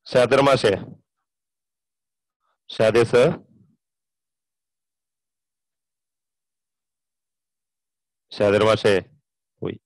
ഷാദിർ മാഷേ ഷാദിർ സർ ഷാദിർ മാഷേ പോയി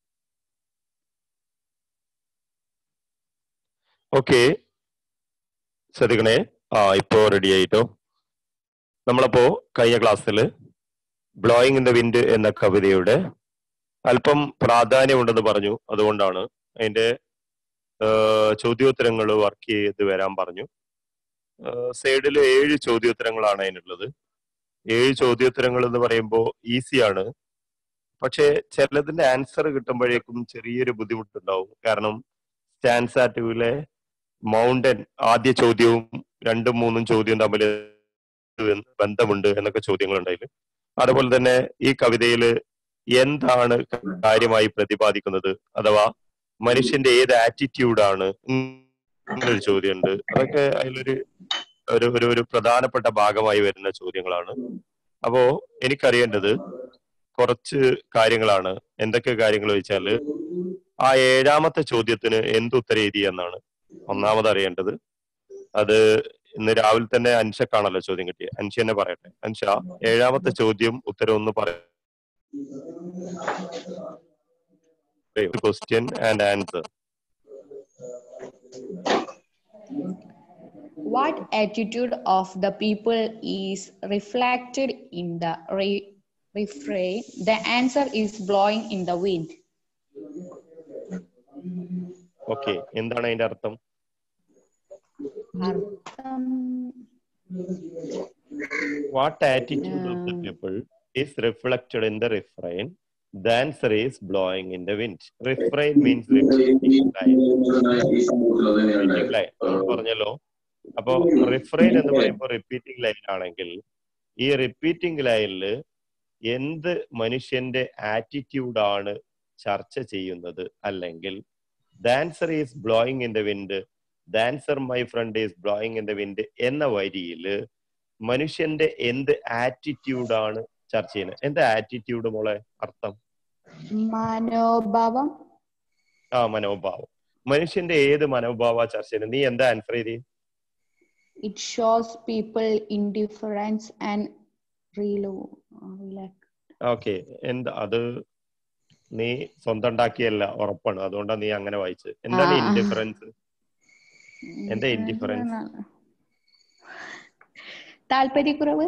ഓക്കെ ശ്രദ്ധിക്കണേ ആ ഇപ്പോ റെഡി ആയിട്ടോ നമ്മളപ്പോ കഴിഞ്ഞ ക്ലാസ്സിൽ ബ്ലോയിങ് ഇൻ ദ വിൻഡ് എന്ന കവിതയുടെ അല്പം പ്രാധാന്യമുണ്ടെന്ന് പറഞ്ഞു അതുകൊണ്ടാണ് അതിന്റെ ചോദ്യോത്തരങ്ങൾ വർക്ക് ചെയ്ത് വരാൻ പറഞ്ഞു സൈഡിൽ ഏഴ് ചോദ്യോത്തരങ്ങളാണ് അതിനുള്ളത് ഏഴ് ചോദ്യോത്തരങ്ങൾ എന്ന് പറയുമ്പോൾ ഈസിയാണ് പക്ഷേ ചിലതിന്റെ ആൻസർ കിട്ടുമ്പോഴേക്കും ചെറിയൊരു ബുദ്ധിമുട്ടുണ്ടാവും കാരണം സ്റ്റാൻസാറ്റുവിലെ മൗണ്ടൻ ആദ്യ ചോദ്യവും രണ്ടും മൂന്നും ചോദ്യവും തമ്മിൽ ബന്ധമുണ്ട് എന്നൊക്കെ ചോദ്യങ്ങൾ ഉണ്ടായില്ല അതുപോലെ തന്നെ ഈ കവിതയിൽ എന്താണ് കാര്യമായി പ്രതിപാദിക്കുന്നത് അഥവാ മനുഷ്യന്റെ ഏത് ആറ്റിറ്റ്യൂഡാണ് ഒരു ചോദ്യമുണ്ട് അതൊക്കെ അതിലൊരു ഒരു ഒരു ഒരു പ്രധാനപ്പെട്ട ഭാഗമായി വരുന്ന ചോദ്യങ്ങളാണ് അപ്പോ എനിക്കറിയേണ്ടത് കുറച്ച് കാര്യങ്ങളാണ് എന്തൊക്കെ കാര്യങ്ങൾ വെച്ചാല് ആ ഏഴാമത്തെ ചോദ്യത്തിന് എന്തുത്തരം എഴുതി എന്നാണ് ഒന്നാമത് അറിയേണ്ടത് അത് ഇന്ന് രാവിലെ തന്നെ അൻഷക്കാണല്ലോ ചോദ്യം കിട്ടിയത് അൻഷ തന്നെ പറയട്ടെ അൻഷ ഏഴാമത്തെ ചോദ്യം ഉത്തരം ഒന്ന് പറയാം question and answer What attitude of the people is reflected in the re- refrain? The answer is blowing in the wind. Okay എന്താണ് അതിന്റെ അർത്ഥം അർത്ഥം what attitude of the people is reflected in the refrain the answer is blowing in the wind refrain means പറഞ്ഞല്ലോ അപ്പോ refrain എന്ന് പറയുമ്പോൾ repeating line ആണെങ്കിൽ ഈ റിപ്പീറ്റിംഗ് ലൈനിൽ എന്ത് മനുഷ്യന്റെ ആറ്റിറ്റ്യൂഡാണ് ചർച്ച ചെയ്യുന്നത് അല്ലെങ്കിൽ the answer is blowing in the wind the answer my friend is blowing in the wind എന്ന വരിയിൽ മനുഷ്യന്റെ എന്ത് ആറ്റിറ്റ്യൂഡാണ് ചർച്ച ചെയ്യുന്നത് എന്താ ആറ്റിറ്റ്യൂഡ് മോളെ അർത്ഥം മനോഭാവം ആ മനോഭാവം മനുഷ്യന്റെ ഏത് മനോഭാവ ചർച്ച ചെയ്യുന്നത് നീ എന്താ ആൻസർ ചെയ്തി it shows people indifference and റീലോ ഓക്കെ എന്താ അത് നീ സ്വന്തം ഉണ്ടാക്കിയല്ല ഉറപ്പാണ് അതുകൊണ്ടാണ് നീ അങ്ങനെ വായിച്ചത് എന്താണ് ആ, ആ. ഇൻഡിഫറൻസ് എന്താ ഇൻഡിഫറൻസ് താല്പര്യക്കുറവ്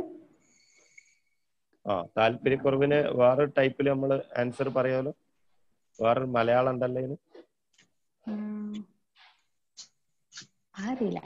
ആ താല്പര്യക്കുറവിന് വേറെ ടൈപ്പിൽ നമ്മൾ ആൻസർ പറയാലോ വേറെ മലയാളം ഉണ്ടല്ലോ ഇതിന് ഉം. അറിയില്ല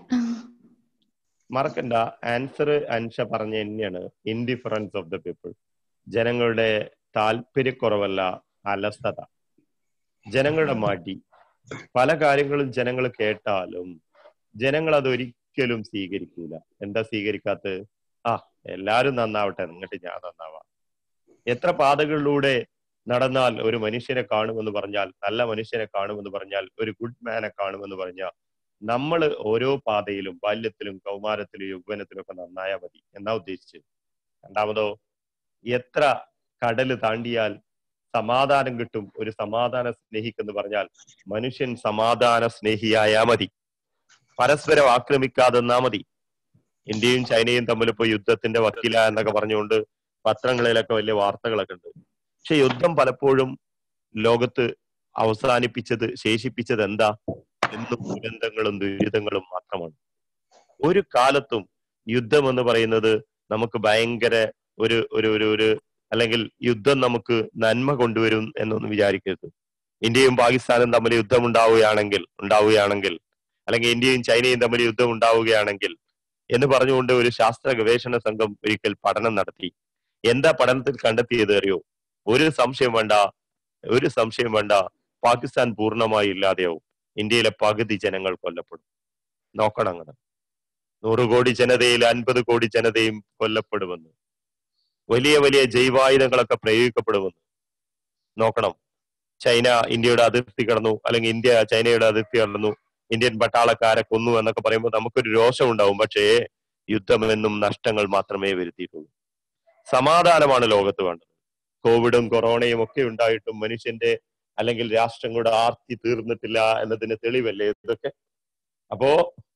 മറക്കണ്ട ആൻസർ അൻഷ പറഞ്ഞ തന്നെയാണ് ഇൻഡിഫറൻസ് ഓഫ് ദ പീപ്പിൾ ജനങ്ങളുടെ താല്പര്യക്കുറവല്ല അലസത ജനങ്ങളുടെ മടി പല കാര്യങ്ങളും ജനങ്ങൾ കേട്ടാലും ജനങ്ങൾ അത് ഒരിക്കലും സ്വീകരിക്കൂല എന്താ സ്വീകരിക്കാത്തത് ആ എല്ലാരും നന്നാവട്ടെ എന്നിട്ട് ഞാൻ നന്നാവാം എത്ര പാതകളിലൂടെ നടന്നാൽ ഒരു മനുഷ്യനെ കാണുമെന്ന് പറഞ്ഞാൽ നല്ല മനുഷ്യനെ കാണുമെന്ന് പറഞ്ഞാൽ ഒരു ഗുഡ് മാനെ കാണുമെന്ന് പറഞ്ഞാൽ നമ്മൾ ഓരോ പാതയിലും ബാല്യത്തിലും കൗമാരത്തിലും യൗവനത്തിലും ഒക്കെ നന്നായാൽ മതി എന്നാ ഉദ്ദേശിച്ചത് രണ്ടാമതോ എത്ര കടല് താണ്ടിയാൽ സമാധാനം കിട്ടും ഒരു സമാധാന സ്നേഹിക്കെന്ന് പറഞ്ഞാൽ മനുഷ്യൻ സമാധാന സ്നേഹിയായാ മതി പരസ്പരം ആക്രമിക്കാതെന്നാ മതി ഇന്ത്യയും ചൈനയും തമ്മിൽ ഇപ്പൊ യുദ്ധത്തിന്റെ വക്കീല എന്നൊക്കെ പറഞ്ഞുകൊണ്ട് പത്രങ്ങളിലൊക്കെ വലിയ വാർത്തകളൊക്കെ ഉണ്ട് പക്ഷെ യുദ്ധം പലപ്പോഴും ലോകത്ത് അവസാനിപ്പിച്ചത് ശേഷിപ്പിച്ചത് എന്താ എന്നും ദുരന്തങ്ങളും ദുരിതങ്ങളും മാത്രമാണ് ഒരു കാലത്തും യുദ്ധം എന്ന് പറയുന്നത് നമുക്ക് ഭയങ്കര ഒരു ഒരു ഒരു ഒരു അല്ലെങ്കിൽ യുദ്ധം നമുക്ക് നന്മ കൊണ്ടുവരും എന്നൊന്നും വിചാരിക്കരുത് ഇന്ത്യയും പാകിസ്ഥാനും തമ്മിൽ യുദ്ധം ഉണ്ടാവുകയാണെങ്കിൽ ഉണ്ടാവുകയാണെങ്കിൽ അല്ലെങ്കിൽ ഇന്ത്യയും ചൈനയും തമ്മിൽ യുദ്ധം ഉണ്ടാവുകയാണെങ്കിൽ എന്ന് പറഞ്ഞുകൊണ്ട് ഒരു ശാസ്ത്ര ഗവേഷണ സംഘം ഒരിക്കൽ പഠനം നടത്തി എന്താ പഠനത്തിൽ കണ്ടെത്തിയത് അറിയോ ഒരു സംശയം വേണ്ട ഒരു സംശയം വേണ്ട പാകിസ്ഥാൻ പൂർണ്ണമായി ഇല്ലാതെയാവും ഇന്ത്യയിലെ പകുതി ജനങ്ങൾ കൊല്ലപ്പെടും നോക്കണം അങ്ങനെ നൂറ് കോടി ജനതയിൽ അൻപത് കോടി ജനതയും കൊല്ലപ്പെടുമെന്ന് വലിയ വലിയ ജൈവായുധങ്ങളൊക്കെ പ്രയോഗിക്കപ്പെടുമെന്ന് നോക്കണം ചൈന ഇന്ത്യയുടെ അതിർത്തി കടന്നു അല്ലെങ്കിൽ ഇന്ത്യ ചൈനയുടെ അതിർത്തി കടന്നു ഇന്ത്യൻ പട്ടാളക്കാരെ കൊന്നു എന്നൊക്കെ പറയുമ്പോൾ നമുക്കൊരു രോഷം ഉണ്ടാവും പക്ഷേ യുദ്ധമെന്നും നഷ്ടങ്ങൾ മാത്രമേ വരുത്തിയിട്ടുള്ളൂ സമാധാനമാണ് ലോകത്ത് വേണ്ടത് കോവിഡും കൊറോണയും ഒക്കെ ഉണ്ടായിട്ടും മനുഷ്യന്റെ അല്ലെങ്കിൽ രാഷ്ട്രങ്ങളുടെ ആർത്തി തീർന്നിട്ടില്ല എന്നതിന് തെളിവല്ലേ ഇതൊക്കെ അപ്പോ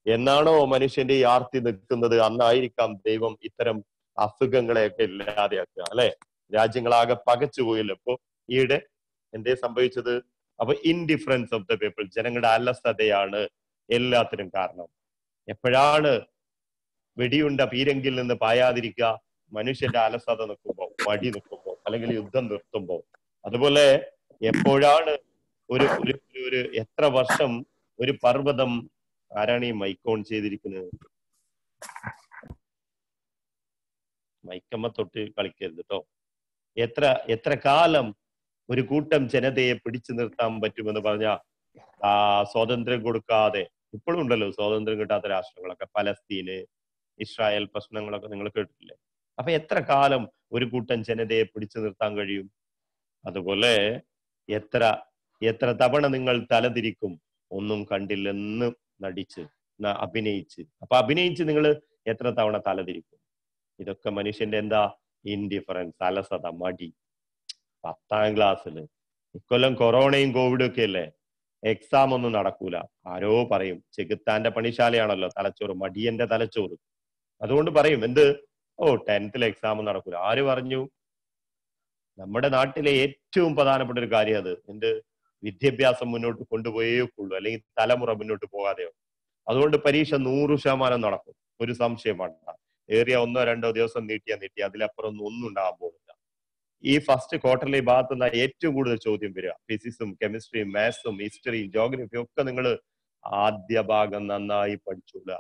എന്നാണോ മനുഷ്യന്റെ ഈ ആർത്തി നിൽക്കുന്നത് അന്നായിരിക്കാം ദൈവം ഇത്തരം അസുഖങ്ങളെയൊക്കെ ഇല്ലാതെയാക്കുക അല്ലെ രാജ്യങ്ങളാകെ പകച്ചുപോയല്ലോ ഇപ്പൊ ഈയിടെ എന്തേ സംഭവിച്ചത് അപ്പൊ ഇൻഡിഫറൻസ് ഓഫ് ദ പീപ്പിൾ ജനങ്ങളുടെ അലസതയാണ് എല്ലാത്തിനും കാരണം എപ്പോഴാണ് വെടിയുണ്ട പീരങ്കിൽ നിന്ന് പായാതിരിക്കുക മനുഷ്യന്റെ അലസത നിൽക്കുമ്പോ മടി നിൽക്കുമ്പോ അല്ലെങ്കിൽ യുദ്ധം നിർത്തുമ്പോ അതുപോലെ എപ്പോഴാണ് ഒരു ഒരു ഒരു എത്ര വർഷം ഒരു പർവ്വതം ആരാണ് ഈ മൈക്ക് ഓൺ ചെയ്തിരിക്കുന്നത് മൈക്കമ്മ തൊട്ട് കളിക്കരുത് കേട്ടോ എത്ര എത്ര കാലം ഒരു കൂട്ടം ജനതയെ പിടിച്ചു നിർത്താൻ പറ്റുമെന്ന് പറഞ്ഞ ആ സ്വാതന്ത്ര്യം കൊടുക്കാതെ ഇപ്പോഴും ഉണ്ടല്ലോ സ്വാതന്ത്ര്യം കിട്ടാത്ത രാഷ്ട്രങ്ങളൊക്കെ പലസ്തീന് ഇസ്രായേൽ പ്രശ്നങ്ങളൊക്കെ നിങ്ങൾ കേട്ടിട്ടില്ലേ അപ്പൊ എത്ര കാലം ഒരു കൂട്ടം ജനതയെ പിടിച്ചു നിർത്താൻ കഴിയും അതുപോലെ എത്ര എത്ര തവണ നിങ്ങൾ തലതിരിക്കും ഒന്നും കണ്ടില്ലെന്ന് നടിച്ച് ന- അഭിനയിച്ച് അപ്പൊ അഭിനയിച്ച് നിങ്ങൾ എത്ര തവണ തലതിരിക്കും ഇതൊക്കെ മനുഷ്യന്റെ എന്താ ഇൻഡിഫറൻസ് അലസത മടി പത്താം ക്ലാസ്സില് ഇക്കൊല്ലം കൊറോണയും കോവിഡും ഒക്കെ അല്ലേ എക്സാം ഒന്നും നടക്കൂല ആരോ പറയും ചെകുത്താന്റെ പണിശാലയാണല്ലോ തലച്ചോറ് മടിയന്റെ തലച്ചോറ് അതുകൊണ്ട് പറയും എന്ത് ഓ ടെൻത്തിൽ എക്സാം നടക്കൂല ആര് പറഞ്ഞു നമ്മുടെ നാട്ടിലെ ഏറ്റവും പ്രധാനപ്പെട്ട ഒരു കാര്യം അത് എന്ത് വിദ്യാഭ്യാസം മുന്നോട്ട് കൊണ്ടുപോയേക്കുള്ളൂ അല്ലെങ്കിൽ തലമുറ മുന്നോട്ട് പോകാതെയോ അതുകൊണ്ട് പരീക്ഷ നൂറ് ശതമാനം നടക്കും ഒരു സംശയം വേണ്ട ഏറിയ ഒന്നോ രണ്ടോ ദിവസം നീട്ടിയാ നീട്ടി അതിലപ്പുറം ഒന്നും ഒന്നും ഉണ്ടാകാൻ പോകുന്നില്ല ഈ ഫസ്റ്റ് ക്വാർട്ടറിലെ ഈ ഭാഗത്ത് നിന്ന് ഏറ്റവും കൂടുതൽ ചോദ്യം വരിക ഫിസിക്സും കെമിസ്ട്രിയും മാത്സും ഹിസ്റ്ററിയും ജോഗ്രഫിയും ഒക്കെ നിങ്ങൾ ആദ്യ ഭാഗം നന്നായി പഠിച്ചൂല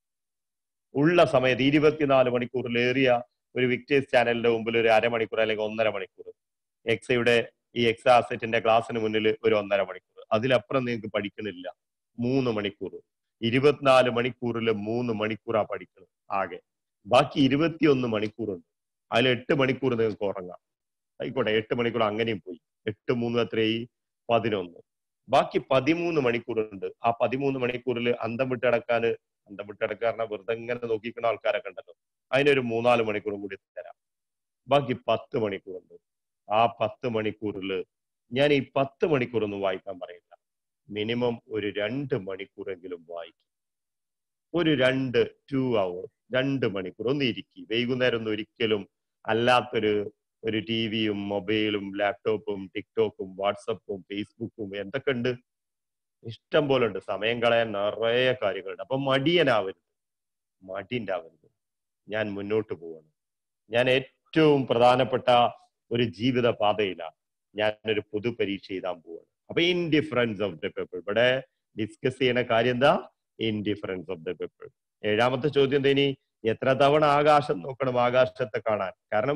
ഉള്ള സമയത്ത് ഇരുപത്തിനാല് മണിക്കൂറിലേറിയ ഒരു വിക്ടേഴ്സ് ചാനലിന്റെ മുമ്പിൽ ഒരു അരമണിക്കൂർ അല്ലെങ്കിൽ ഒന്നര മണിക്കൂർ എക്സയുടെ ഈ എക്സ അസറ്റിന്റെ ക്ലാസ്സിന് മുന്നിൽ ഒരു ഒന്നര മണിക്കൂർ അതിലപ്പുറം നിങ്ങൾക്ക് പഠിക്കണില്ല മൂന്ന് മണിക്കൂർ ഇരുപത്തിനാല് മണിക്കൂറിൽ മൂന്ന് മണിക്കൂറാ പഠിക്കുന്നത് ആകെ ബാക്കി ഇരുപത്തിയൊന്ന് മണിക്കൂറുണ്ട് അതിൽ എട്ട് മണിക്കൂർ നിങ്ങൾക്ക് ഉറങ്ങാം ആയിക്കോട്ടെ എട്ട് മണിക്കൂർ അങ്ങനെയും പോയി എട്ട് മൂന്ന് എത്രയായി പതിനൊന്ന് ബാക്കി പതിമൂന്ന് മണിക്കൂറുണ്ട് ആ പതിമൂന്ന് മണിക്കൂറിൽ അന്തം വിട്ടടക്കാൻ അന്തം വിട്ടടക്കാരനെ വെറുതെ ഇങ്ങനെ നോക്കിക്കുന്ന ആൾക്കാരൊക്കെ ഉണ്ടല്ലോ അതിനൊരു മൂന്നാല് മണിക്കൂറും കൂടി തരാം ബാക്കി പത്ത് മണിക്കൂറുണ്ട് ആ പത്ത് മണിക്കൂറിൽ ഞാൻ ഈ പത്ത് മണിക്കൂറൊന്നും വായിക്കാൻ പറയില്ല മിനിമം ഒരു രണ്ട് മണിക്കൂറെങ്കിലും വായിക്കും ഒരു രണ്ട് ടു അവേഴ്സ് രണ്ട് മണിക്കൂർ ഒന്ന് ഇരിക്കി വൈകുന്നേരം ഒന്നും ഒരിക്കലും അല്ലാത്തൊരു ഒരു ടി വിയും മൊബൈലും ലാപ്ടോപ്പും ടിക്ടോക്കും വാട്സപ്പും ഫേസ്ബുക്കും എന്തൊക്കെ ഉണ്ട് ഇഷ്ടം പോലെ ഉണ്ട് സമയം കളയാൻ നിറയെ കാര്യങ്ങളുണ്ട് അപ്പൊ മടിയനാവരുത് മടി ഉണ്ടാവരുത് ഞാൻ മുന്നോട്ട് പോവാണ് ഞാൻ ഏറ്റവും പ്രധാനപ്പെട്ട ഒരു ജീവിത പാതയിലാണ് ഞാനൊരു പൊതു പരീക്ഷ എഴുതാൻ പോവാണ് അപ്പൊ ഇൻഡിഫറൻസ് ഓഫ് ദ പീപ്പിൾ ഇവിടെ ഡിസ്കസ് ചെയ്യുന്ന കാര്യം എന്താ ഇൻഡിഫറൻസ് ഓഫ് ദ പീപ്പിൾ ഏഴാമത്തെ ചോദ്യം എന്താ ഇനി എത്ര തവണ ആകാശം നോക്കണം ആകാശത്തെ കാണാൻ കാരണം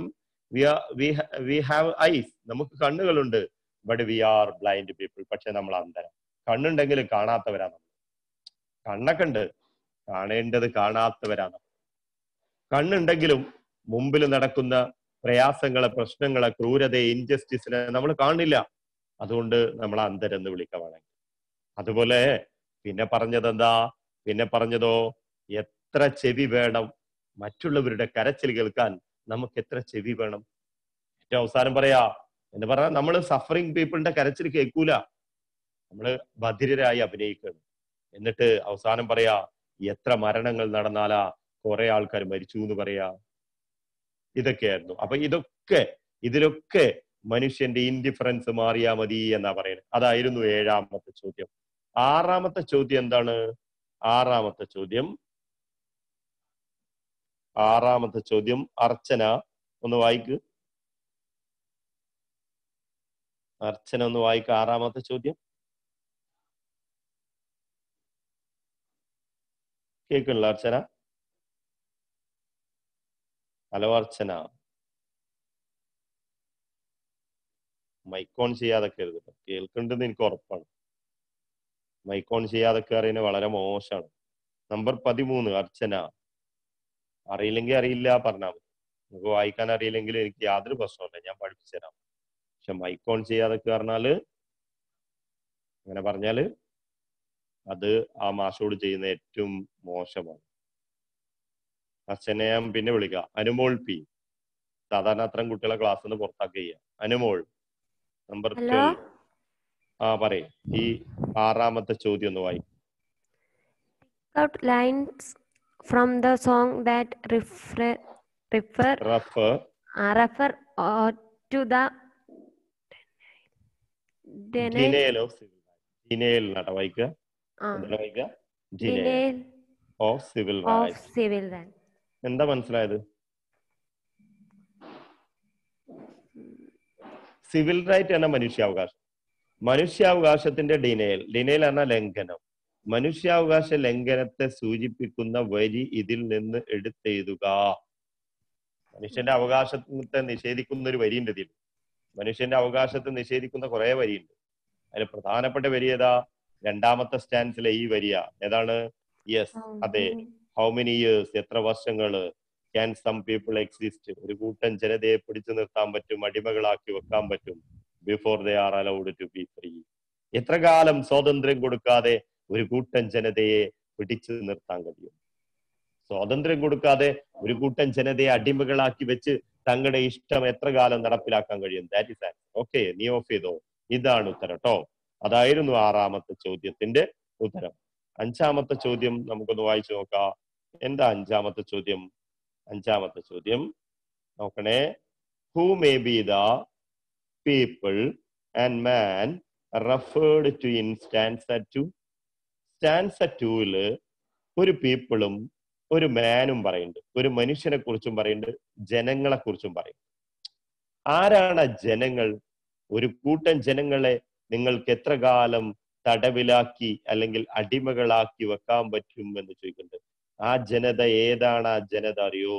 വി ഹാവ് ഐസ് നമുക്ക് കണ്ണുകളുണ്ട് but we are blind people പക്ഷെ നമ്മൾ അന്തരം കണ്ണുണ്ടെങ്കിലും കാണാത്തവരാ നമ്മൾ കണ്ണൊക്കെ ഉണ്ട് കാണേണ്ടത് കാണാത്തവരാ നമ്മൾ കണ്ണുണ്ടെങ്കിലും മുമ്പിൽ നടക്കുന്ന പ്രയാസങ്ങളെ പ്രശ്നങ്ങളെ ക്രൂരതയെ ഇൻജസ്റ്റിസിനെ നമ്മൾ കാണില്ല അതുകൊണ്ട് നമ്മൾ അന്തരെന്ന് വിളിക്കവാണെങ്കിൽ അതുപോലെ പിന്നെ പറഞ്ഞത് എന്താ പിന്നെ പറഞ്ഞതോ എത്ര ചെവി വേണം മറ്റുള്ളവരുടെ കരച്ചിൽ കേൾക്കാൻ നമുക്ക് എത്ര ചെവി വേണം ഏറ്റവും അവസാനം പറയാ എന്ന് പറഞ്ഞാൽ നമ്മൾ സഫറിങ് പീപ്പിളിന്റെ കരച്ചിൽ കേൾക്കൂല നമ്മൾ ബധിരരായി അഭിനയിക്കണം എന്നിട്ട് അവസാനം പറയാ എത്ര മരണങ്ങൾ നടന്നാലാ കുറെ ആൾക്കാർ മരിച്ചു എന്ന് പറയാ ഇതൊക്കെയായിരുന്നു അപ്പൊ ഇതൊക്കെ ഇതിലൊക്കെ മനുഷ്യന്റെ ഇൻഡിഫറൻസ് മാറിയാ മതി എന്നാ പറയുന്നത് അതായിരുന്നു ഏഴാമത്തെ ചോദ്യം ആറാമത്തെ ചോദ്യം എന്താണ് ആറാമത്തെ ചോദ്യം ആറാമത്തെ ചോദ്യം അർച്ചന ഒന്ന് വായിക്ക് അർച്ചന ഒന്ന് വായിക്ക ആറാമത്തെ ചോദ്യം കേൾക്കണില്ല അർച്ചന ഹലോ അർച്ചന മൈക്കോൺ ചെയ്യാതെ കരുത് കേൾക്കുന്നുണ്ടെന്ന് എനിക്ക് ഉറപ്പാണ് മൈക്കോൺ ചെയ്യാതെ കയറിയത് വളരെ മോശമാണ് നമ്പർ പതിമൂന്ന് അർച്ചന അറിയില്ലെങ്കിൽ അറിയില്ല പറഞ്ഞാൽ മതി നമുക്ക് വായിക്കാൻ അറിയില്ലെങ്കിൽ എനിക്ക് യാതൊരു പ്രശ്നമില്ല ഞാൻ പഠിപ്പിച്ചു തരാം പക്ഷെ മൈക്കോൺ ചെയ്യാതെ കയറിനാല് അങ്ങനെ പറഞ്ഞാല് അത് ആ മാഷോട് ചെയ്യുന്ന ഏറ്റവും മോശമാണ് അച്ഛനെ ഞാൻ പിന്നെ വിളിക്കാം അനുമോൾ പി സാധാരണ അത്തരം കുട്ടികളെ ക്ലാസ്സിൽ നിന്ന് പുറത്താക്കുക ചെയ്യാം അനുമോൾ നമ്പർ ഹലോ ആ പറയേ ഈ ആറാമത്തെ ചോദ്യം ഒന്ന് വായി out lines from the song that refer refer ref uh, refer uh, to the denial, denial of civil denial എന്നാട്ടോ വായിക്കുക uh, എന്താണ് വായിക്കുക denial denial of civil of rights civil rights. എന്താ മനസ്സിലായത് സിവിൽ റൈറ്റ് എന്ന മനുഷ്യാവകാശം മനുഷ്യാവകാശത്തിന്റെ ഡിനേൽ ഡിനേൽ എന്ന ലംഘനം മനുഷ്യാവകാശ ലംഘനത്തെ സൂചിപ്പിക്കുന്ന വരി ഇതിൽ നിന്ന് എടുത്തെഴുതുക മനുഷ്യന്റെ അവകാശത്തെ നിഷേധിക്കുന്ന ഒരു വരിയുണ്ട് ഇതിൽ മനുഷ്യന്റെ അവകാശത്തെ നിഷേധിക്കുന്ന കുറെ വരിയുണ്ട് അതിൽ പ്രധാനപ്പെട്ട വരി ഏതാ രണ്ടാമത്തെ സ്റ്റാൻസിലെ ഈ വരിയ ഏതാണ് യെസ് അതെ ഹൗ മെനി ഇയേഴ്സ് എത്ര വർഷങ്ങള് ക്യാൻ സം പീപ്പിൾ എക്സിസ്റ്റ് ഒരു കൂട്ടം ജനതയെ പിടിച്ചു നിർത്താൻ പറ്റും അടിമകളാക്കി വെക്കാൻ പറ്റും before they are allowed to be free എത്ര കാലം സ്വാതന്ത്ര്യം കൊടുക്കാതെ ഒരു കൂട്ടം ജനതയെ പിടിച്ചു നിർത്താൻ കഴിയും സ്വാതന്ത്ര്യം കൊടുക്കാതെ ഒരു കൂട്ടം ജനതയെ അടിമകളാക്കി വെച്ച് തങ്ങളുടെ ഇഷ്ടം എത്ര കാലം നടപ്പിലാക്കാൻ കഴിയും ദാറ്റ് ഇസ് ഓക്കെ നീ ഓഫ് ചെയ്തോ ഇതാണ് ഉത്തരം കേട്ടോ അതായിരുന്നു ആറാമത്തെ ചോദ്യത്തിന്റെ ഉത്തരം അഞ്ചാമത്തെ ചോദ്യം നമുക്കൊന്ന് വായിച്ചു നോക്കാം എന്താ അഞ്ചാമത്തെ ചോദ്യം അഞ്ചാമത്തെ ചോദ്യം നോക്കണേ who may be the people and man referred to in stanza two stanza ടൂല് ഒരു പീപ്പിളും ഒരു മാനും പറയുന്നുണ്ട് ഒരു മനുഷ്യനെ കുറിച്ചും പറയുന്നുണ്ട് ജനങ്ങളെ കുറിച്ചും പറയും ആരാണ് ആ ജനങ്ങൾ ഒരു കൂട്ടം ജനങ്ങളെ നിങ്ങൾക്ക് എത്ര കാലം തടവിലാക്കി അല്ലെങ്കിൽ അടിമകളാക്കി വെക്കാൻ പറ്റും എന്ന് ചോദിക്കുന്നുണ്ട് ആ ജനത ഏതാണ് ആ ജനത അറിയോ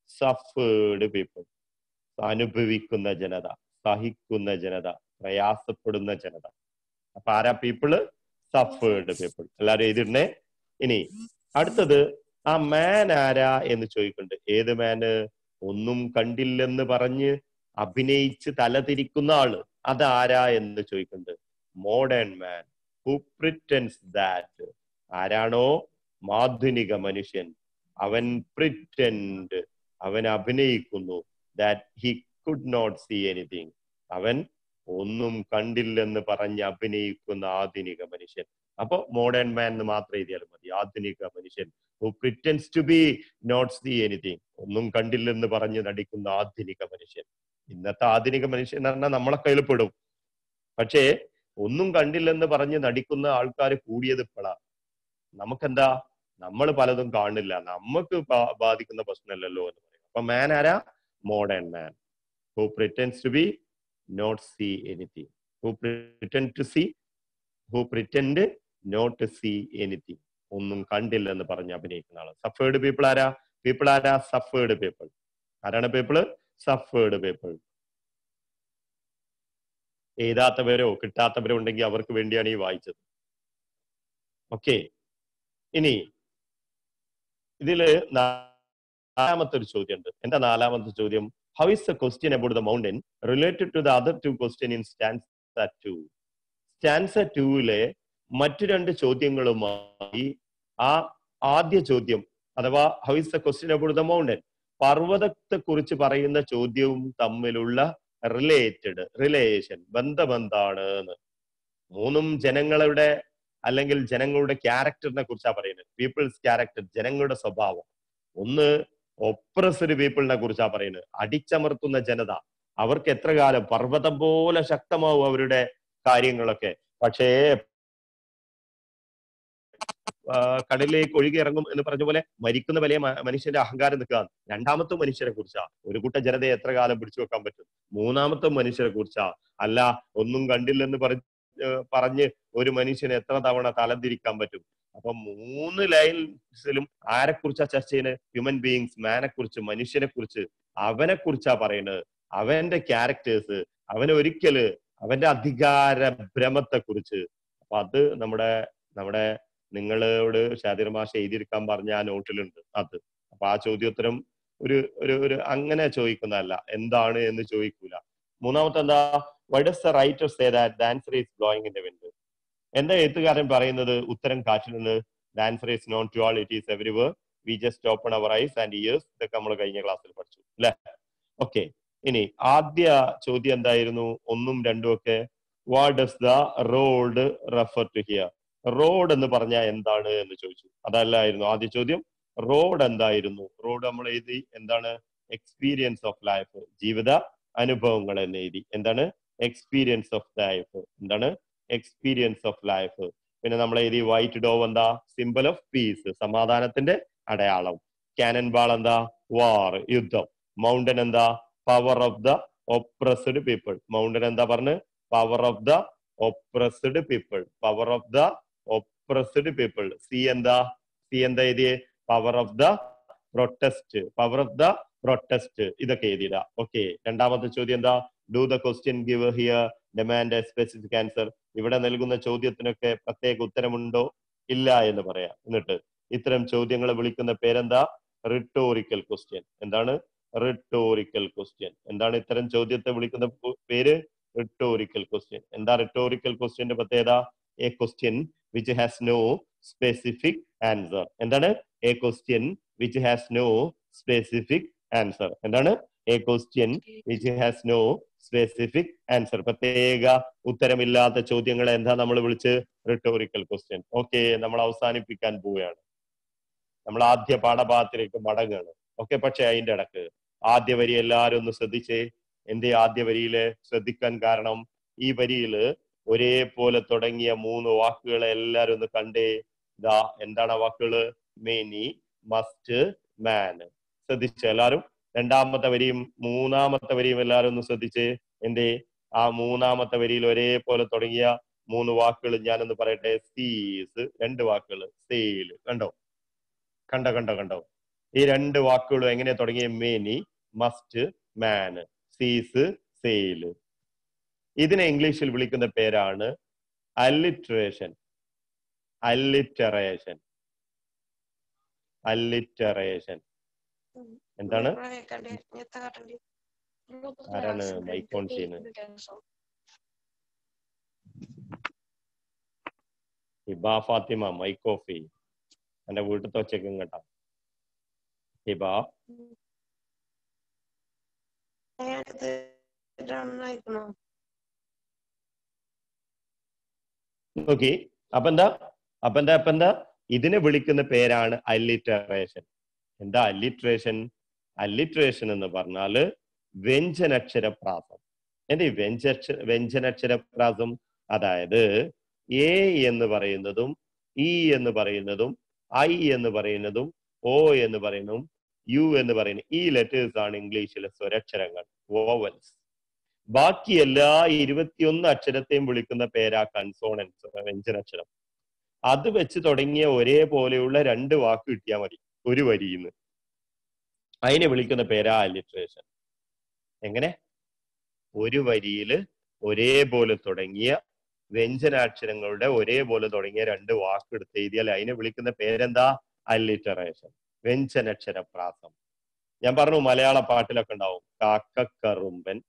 സഫേർഡ് പീപ്പിൾ അനുഭവിക്കുന്ന ജനത സഹിക്കുന്ന ജനത പ്രയാസപ്പെടുന്ന ജനത അപ്പൊ ആരാ പീപ്പിള് സഫേർഡ് പീപ്പിൾ എല്ലാരും എഴുതിരുന്നേ ഇനി അടുത്തത് ആ മാൻ ആരാ എന്ന് ചോദിക്കുന്നുണ്ട് ഏത് മാന് ഒന്നും കണ്ടില്ലെന്ന് പറഞ്ഞ് അഭിനയിച്ച് തലതിരിക്കുന്ന ആള് അതാരാ എന്ന് ചോദിക്കുന്നുണ്ട് modern man who pretends that ആരാണോ മാധുനിക മനുഷ്യൻ അവൻ പ്രിറ്റൻഡ് അവൻ അഭിനയിക്കുന്നു that he could not see anything അവൻ ഒന്നും കണ്ടില്ലെന്ന് പറഞ്ഞ് അഭിനയിക്കുന്ന ആധുനിക മനുഷ്യൻ അപ്പൊ മോഡേൺ മാൻ എന്ന് മാത്രം എഴുതിയാലും മതി ആധുനിക മനുഷ്യൻ who pretends to be not see anything ഒന്നും കണ്ടില്ലെന്ന് പറഞ്ഞ് നടിക്കുന്ന ആധുനിക മനുഷ്യൻ ഇന്നത്തെ ആധുനിക മനുഷ്യൻ എന്ന് പറഞ്ഞാൽ നമ്മളെ കയ്യിൽ പെടും പക്ഷേ ഒന്നും കണ്ടില്ലെന്ന് പറഞ്ഞ് നടിക്കുന്ന ആൾക്കാർ കൂടിയത് ഇപ്പോഴാ നമുക്കെന്താ നമ്മൾ പലതും കാണില്ല നമുക്ക് ബാ- ബാധിക്കുന്ന പ്രശ്നമല്ലല്ലോ എന്ന് പറയും അപ്പൊ മാൻ ആരാ modern man who pretends to be not see anything who pretend to see who pretend not see anything ഒന്നും കണ്ടില്ലെന്ന് പറഞ്ഞ് അഭിനയിക്കുന്ന ആള് സഫേർഡ് പീപ്പിൾ ആരാ പീപ്പിൾ ആരാ സഫേർഡ് പീപ്പിൾ ആരാണ് പീപ്പിള് സഫേർഡ് പീപ്പിൾ എഴുതാത്തവരോ കിട്ടാത്തവരോ ഉണ്ടെങ്കിൽ അവർക്ക് വേണ്ടിയാണ് ഈ വായിച്ചത് ഓക്കെ ഇനി ഇതില് നാലാമത്തെ ഒരു ചോദ്യം ഉണ്ട് എന്താ നാലാമത്തെ ചോദ്യം how is the question about the mountain related to the other two question in stanza two stanza ടൂവിലെ മറ്റു രണ്ട് ചോദ്യങ്ങളുമായി ആ ആദ്യ ചോദ്യം അഥവാ how is the question about the mountain പർവ്വതത്തെ കുറിച്ച് പറയുന്ന ചോദ്യവും തമ്മിലുള്ള റിലേറ്റഡ് റിലേഷൻ ബന്ധം എന്താണ് എന്ന് മൂന്നും ജനങ്ങളുടെ അല്ലെങ്കിൽ ജനങ്ങളുടെ ക്യാരക്ടറിനെ കുറിച്ചാണ് പറയുന്നത് പീപ്പിൾസ് ക്യാരക്ടർ ജനങ്ങളുടെ സ്വഭാവം ഒന്ന് ഒപ്രസ്ഡ് പീപ്പിളിനെ കുറിച്ചാ പറയുന്നത് അടിച്ചമർത്തുന്ന ജനത അവർക്ക് എത്ര കാലം പർവ്വതം പോലെ ശക്തമാവും അവരുടെ കാര്യങ്ങളൊക്കെ പക്ഷേ ആ, കടലിലേക്ക് ഒഴുകി ഇറങ്ങും എന്ന് പറഞ്ഞ പോലെ മരിക്കുന്ന വലിയ മ- മനുഷ്യന്റെ അഹങ്കാരം നിൽക്കുക രണ്ടാമത്തെ മനുഷ്യരെ കുറിച്ചാ ഒരു കൂട്ടം ജനതയെ എത്ര കാലം പിടിച്ചു വെക്കാൻ പറ്റും മൂന്നാമത്തെ മനുഷ്യരെ കുറിച്ചാ അല്ല ഒന്നും കണ്ടില്ലെന്ന് പറ ഏർ പറഞ്ഞ് ഒരു മനുഷ്യന് എത്ര തവണ തലതിരിക്കാൻ പറ്റും അപ്പൊ മൂന്ന് ലൈൻസിലും ആരെ കുറിച്ചാ ചർച്ച ചെയ്യുന്നത് ഹ്യൂമൻ ബീയിങ്സ് മാനെ കുറിച്ച് മനുഷ്യനെ കുറിച്ച് അവനെ കുറിച്ചാ പറയുന്നത് അവന്റെ ക്യാരക്ടേഴ്സ് അവനെ ഒരിക്കല് അവന്റെ അധികാര ഭ്രമത്തെ കുറിച്ച് അപ്പൊ അത് നമ്മുടെ നമ്മുടെ നിങ്ങളോട് ഷാദിർ മാഷ എഴുതിയെടുക്കാൻ പറഞ്ഞ ആ നോട്ടിലുണ്ട് അത് അപ്പൊ ആ ചോദ്യോത്തരം ഒരു ഒരു ഒരു അങ്ങനെ ചോദിക്കുന്നതല്ല എന്താണ് എന്ന് ചോദിക്കൂല മൂന്നാമത്തെ എന്താ why does the writer say that the answer is blowing in the wind എന്താ എഴുത്തുകാരൻ പറയുന്നത് ഉത്തരം കാറ്റിലുണ്ട് the answer is known to all it is everywhere we just open our eyes and ears ഇതൊക്കെ നമ്മൾ കഴിഞ്ഞ ക്ലാസ്സിൽ പഠിച്ചു അല്ലെ ഓക്കെ ഇനി ആദ്യ ചോദ്യം എന്തായിരുന്നു ഒന്നും രണ്ടും ഒക്കെ what does the road refer to here road എന്ന് പറഞ്ഞാൽ എന്താണ് എന്ന് ചോദിച്ചു അതല്ലായിരുന്നു ആദ്യ ചോദ്യം റോഡ് എന്തായിരുന്നു റോഡ് നമ്മൾ എഴുതി എന്താണ് എക്സ്പീരിയൻസ് ഓഫ് ലൈഫ് ജീവിത അനുഭവങ്ങൾ എന്ന് എഴുതി എന്താണ് എക്സ്പീരിയൻസ് ഓഫ് ലൈഫ് എന്താണ് എക്സ്പീരിയൻസ് ഓഫ് ലൈഫ് പിന്നെ നമ്മൾ എഴുതി വൈറ്റ് ഡോവ് എന്താ സിമ്പിൾ ഓഫ് പീസ് സമാധാനത്തിന്റെ അടയാളം കാനൻ ബാൾ എന്താ വാർ യുദ്ധം മൗണ്ടൻ എന്താ power of the oppressed people mountain എന്താ പറഞ്ഞ് power of the oppressed people power of the oppressed people sea എന്താ സി എന്താ എഴുതിയേ power of the protest power of the protest ഇതൊക്കെ എഴുതിയിടാ ഓക്കെ രണ്ടാമത്തെ ചോദ്യം എന്താ do the question give here demand a specific answer ഇവിടെ നൽകുന്ന ചോദ്യത്തിനൊക്കെ പ്രത്യേക ഉത്തരമുണ്ടോ ഇല്ല എന്ന് പറയാം എന്നിട്ട് ഇത്തരം ചോദ്യങ്ങളെ വിളിക്കുന്ന പേരെന്താ റിട്ടോറിക്കൽ ക്വസ്റ്റ്യൻ എന്താണ് റിട്ടോറിക്കൽ ക്വസ്റ്റ്യൻ എന്താണ് ഇത്തരം ചോദ്യത്തെ വിളിക്കുന്ന പു- പേര് റിട്ടോറിക്കൽ ക്വസ്റ്റ്യൻ എന്താ റിട്ടോറിക്കൽ ക്വസ്റ്റ്യന്റെ പ്രത്യേകത a question which has no specific answer എന്താണ് a question which has no specific answer എന്താണ് a question which has no specific answer പ്രത്യേക ഉത്തരമില്ലാത്ത ചോദ്യങ്ങളെ എന്താ നമ്മൾ വിളിച്ച് റിട്ടോറിക്കൽ ക്വസ്റ്റ്യൻ ഓക്കെ നമ്മൾ അവസാനിപ്പിക്കാൻ പോവുകയാണ് നമ്മൾ ആദ്യ പാഠഭാഗത്തിലേക്ക് മടങ്ങുകയാണ് ഓക്കെ പക്ഷെ അതിന്റെ ഇടക്ക് ആദ്യ വരി എല്ലാവരും ഒന്ന് ശ്രദ്ധിച്ചേ എന്റെ ആദ്യ വരിയില് ശ്രദ്ധിക്കാൻ കാരണം ഈ വരിയില് ഒരേപോലെ തുടങ്ങിയ മൂന്ന് വാക്കുകളെ എല്ലാരും ഒന്ന് കണ്ടേ ഇതാ എന്താണ് ആ വാക്കുകള് മെനി മസ്റ്റ് മാൻ ശ്രദ്ധിച്ചു എല്ലാരും രണ്ടാമത്തെ വരിയും മൂന്നാമത്തെ വരിയും എല്ലാരും ഒന്ന് ശ്രദ്ധിച്ച് എന്റെ ആ മൂന്നാമത്തെ വരിയിൽ ഒരേപോലെ തുടങ്ങിയ മൂന്ന് വാക്കുകൾ ഞാനൊന്ന് പറയട്ടെ സീസ് രണ്ട് വാക്കുകൾ സെയിൽ കണ്ടോ കണ്ടോ കണ്ടോ കണ്ടോ ഈ രണ്ട് വാക്കുകളും എങ്ങനെ തുടങ്ങിയ മേനി മസ്റ്റ് മാൻ സീസ് സെയിൽ ഇതിനെ ഇംഗ്ലീഷിൽ വിളിക്കുന്ന പേരാണ് അല്ലിട്രേഷൻ അല്ലിറ്ററേഷൻ അല്ലിറ്ററേഷൻ എന്താണ് ആരാണ് മൈക്ക് ഓൺ ചെയ്യുന്നത് ഹിബ ഫാത്തിമ മൈക്ക് ഓഫ് ചെയ്യും എന്റെ വീട്ടിലത്തെ ഒച്ചക്കും കേട്ടാ ഹിബ നോക്കി അപ്പൊ എന്താ അപ്പൊ എന്താ അപ്പൊ എന്താ ഇതിനെ വിളിക്കുന്ന പേരാണ് അല്ലിറ്ററേഷൻ എന്താ അല്ലിട്രേഷൻ അല്ലിട്രേഷൻ എന്ന് പറഞ്ഞാല് വ്യഞ്ജനക്ഷരപ്രാസം എന്താ ഈ വ്യഞ്ജക്ഷ വ്യഞ്ജനക്ഷരപ്രാസം അതായത് എ എന്ന് പറയുന്നതും ഇ എന്ന് പറയുന്നതും ഐ എന്ന് പറയുന്നതും ഓ എന്ന് പറയുന്നതും യു എന്ന് പറയുന്ന ഈ ലെറ്റേഴ്സ് ആണ് ഇംഗ്ലീഷിലെ സ്വരക്ഷരങ്ങൾ വോവൽസ് ബാക്കി എല്ലാ ഇരുപത്തിയൊന്ന് അക്ഷരത്തെയും വിളിക്കുന്ന പേരാ കൺസോണൻസ് വ്യഞ്ജനാക്ഷരം അത് വെച്ച് തുടങ്ങിയ ഒരേപോലെയുള്ള രണ്ട് വാക്ക് കിട്ടിയാൽ മതി ഒരു വരിയിന്ന് അതിനെ വിളിക്കുന്ന പേരാ അലിട്രേഷൻ എങ്ങനെ ഒരു വരിയില് ഒരേപോലെ തുടങ്ങിയ വ്യഞ്ജനാക്ഷരങ്ങളുടെ ഒരേപോലെ തുടങ്ങിയ രണ്ട് വാക്ക് എടുത്ത് എഴുതിയാൽ അതിനെ വിളിക്കുന്ന പേരെന്താ അല്ലിറ്ററേഷൻ വ്യഞ്ജനക്ഷരപ്രാസം ഞാൻ പറഞ്ഞു മലയാള പാട്ടിലൊക്കെ ഉണ്ടാവും കാക്കക്കറുമ്പൻ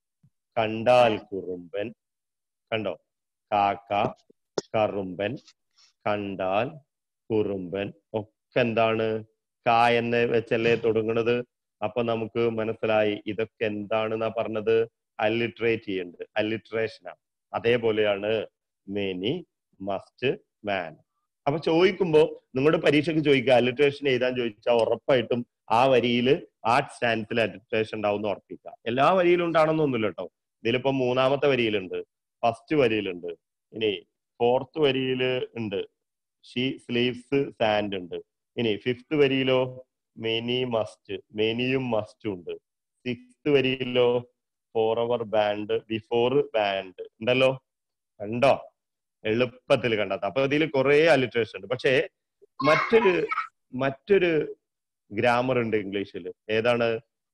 കണ്ടാൽ കുറുമ്പൻ കണ്ടോ കാക്ക കറുമ്പൻ കണ്ടാൽ കുറുമ്പൻ ഒക്കെ എന്താണ് കാ എന്ന് വെച്ചല്ലേ തുടങ്ങുന്നത് അപ്പൊ നമുക്ക് മനസ്സിലായി ഇതൊക്കെ എന്താണെന്നാ പറഞ്ഞത് അല്ലിട്രേറ്റ് ചെയ്യുന്നുണ്ട് അല്ലിട്രേഷനാണ് അതേപോലെയാണ് മെനി മസ്റ്റ് മാൻ അപ്പൊ ചോദിക്കുമ്പോ നിങ്ങളുടെ പരീക്ഷയ്ക്ക് ചോദിക്കുക അലിട്രേഷൻ എഴുതാൻ ചോദിച്ചാൽ ഉറപ്പായിട്ടും ആ വരിയിൽ ആ സ്റ്റാൻസിൽ അലിട്രേഷൻ ഉണ്ടാവും എന്ന് ഉറപ്പിക്കുക എല്ലാ വരിയിലും ഉണ്ടാണെന്നൊന്നുമില്ല കേട്ടോ ഇതിലിപ്പോ മൂന്നാമത്തെ വരിയിലുണ്ട് ഫസ്റ്റ് വരിയിലുണ്ട് ഇനി ഫോർത്ത് വരിയില് ഉണ്ട് ഷീ സ്ലീവ്സ് സാൻഡ് ഉണ്ട് ഇനി ഫിഫ്ത് വരിയിലോ മെനി മസ്റ്റ് മെനിയും മസ്റ്റും ഉണ്ട് സിക്സ്ത് വരിയിലോ forever banned before banned ഉണ്ടല്ലോ കണ്ടോ എളുപ്പത്തിൽ കണ്ടെത്ത അപ്പൊ ഇതിൽ കുറെ അലിട്രേഷൻ ഉണ്ട് പക്ഷേ മറ്റൊരു മറ്റൊരു ഗ്രാമർ ഉണ്ട് ഇംഗ്ലീഷിൽ ഏതാണ്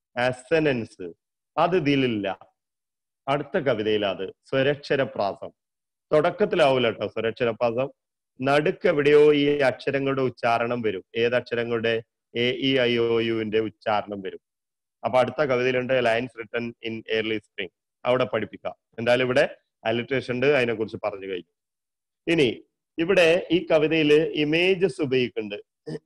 അസനൻസ് അത് ഇതിലില്ല അടുത്ത കവിതയിൽ അത് സ്വരക്ഷരപ്രാസം തുടക്കത്തിലാവൂല കേട്ടോ സ്വരക്ഷരപ്രാസം നടുക്ക് എവിടെയോ ഈ അക്ഷരങ്ങളുടെ ഉച്ചാരണം വരും ഏത് അക്ഷരങ്ങളുടെ എ ഇ ഐ ഒ യുവിന്റെ ഉച്ചാരണം വരും അപ്പൊ അടുത്ത കവിതയിലുണ്ട് lines written in early spring അവിടെ പഠിപ്പിക്കാം എന്തായാലും ഇവിടെ അലിട്രേഷൻ ഉണ്ട് അതിനെ കുറിച്ച് പറഞ്ഞു കഴിഞ്ഞു ഇനി ഇവിടെ ഈ കവിതയിൽ ഇമേജസ് ഉപയോഗിക്കുന്നുണ്ട്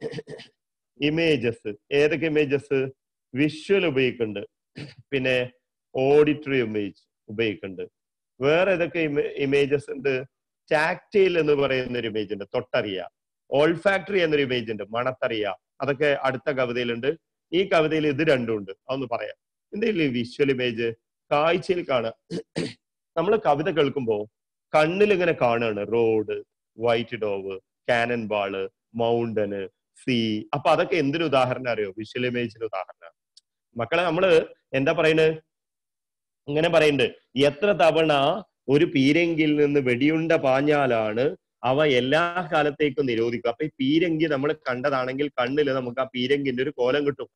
ഇമേജസ് ഏതൊക്കെ ഇമേജസ് വിഷ്വൽ ഉപയോഗിക്കുന്നുണ്ട് പിന്നെ ഓഡിറ്ററി ഇമേജ് ഉപയോഗിക്കുന്നുണ്ട് വേറെ ഏതൊക്കെ ഇമേജസ് ഉണ്ട് ടാക്റ്റൈൽ എന്ന് പറയുന്ന ഒരു ഇമേജ് ഉണ്ട് തൊട്ടറിയാം ഓൾ ഫാക്ടറി എന്നൊരു ഇമേജ് ഉണ്ട് മണത്തറിയ അതൊക്കെ അടുത്ത കവിതയിലുണ്ട് ഈ കവിതയിൽ ഇത് രണ്ടും ഉണ്ട് അതൊന്ന് പറയാം എന്തെങ്കിലും വിഷ്വൽ ഇമേജ് കാഴ്ചയിൽ കാണുക നമ്മൾ കവിത കേൾക്കുമ്പോൾ കണ്ണിൽ ഇങ്ങനെ കാണുകയാണ് road white dove cannon ball mountain sea അപ്പൊ അതൊക്കെ എന്തിനു ഉദാഹരണം അറിയോ വിഷ്വൽ ഇമേജിന് ഉദാഹരണം മക്കളെ നമ്മള് എന്താ പറയുന്നത് ഇങ്ങനെ പറയുന്നുണ്ട് എത്ര തവണ ഒരു പീരങ്കിൽ നിന്ന് വെടിയുണ്ട പാഞ്ഞാലാണ് അവ എല്ലാ കാലത്തേക്കും നിരോധിക്കുക അപ്പൊ ഈ പീരങ്കി നമ്മൾ കണ്ടതാണെങ്കിൽ കണ്ണില് നമുക്ക് ആ പീരങ്കിന്റെ ഒരു കോലം കിട്ടും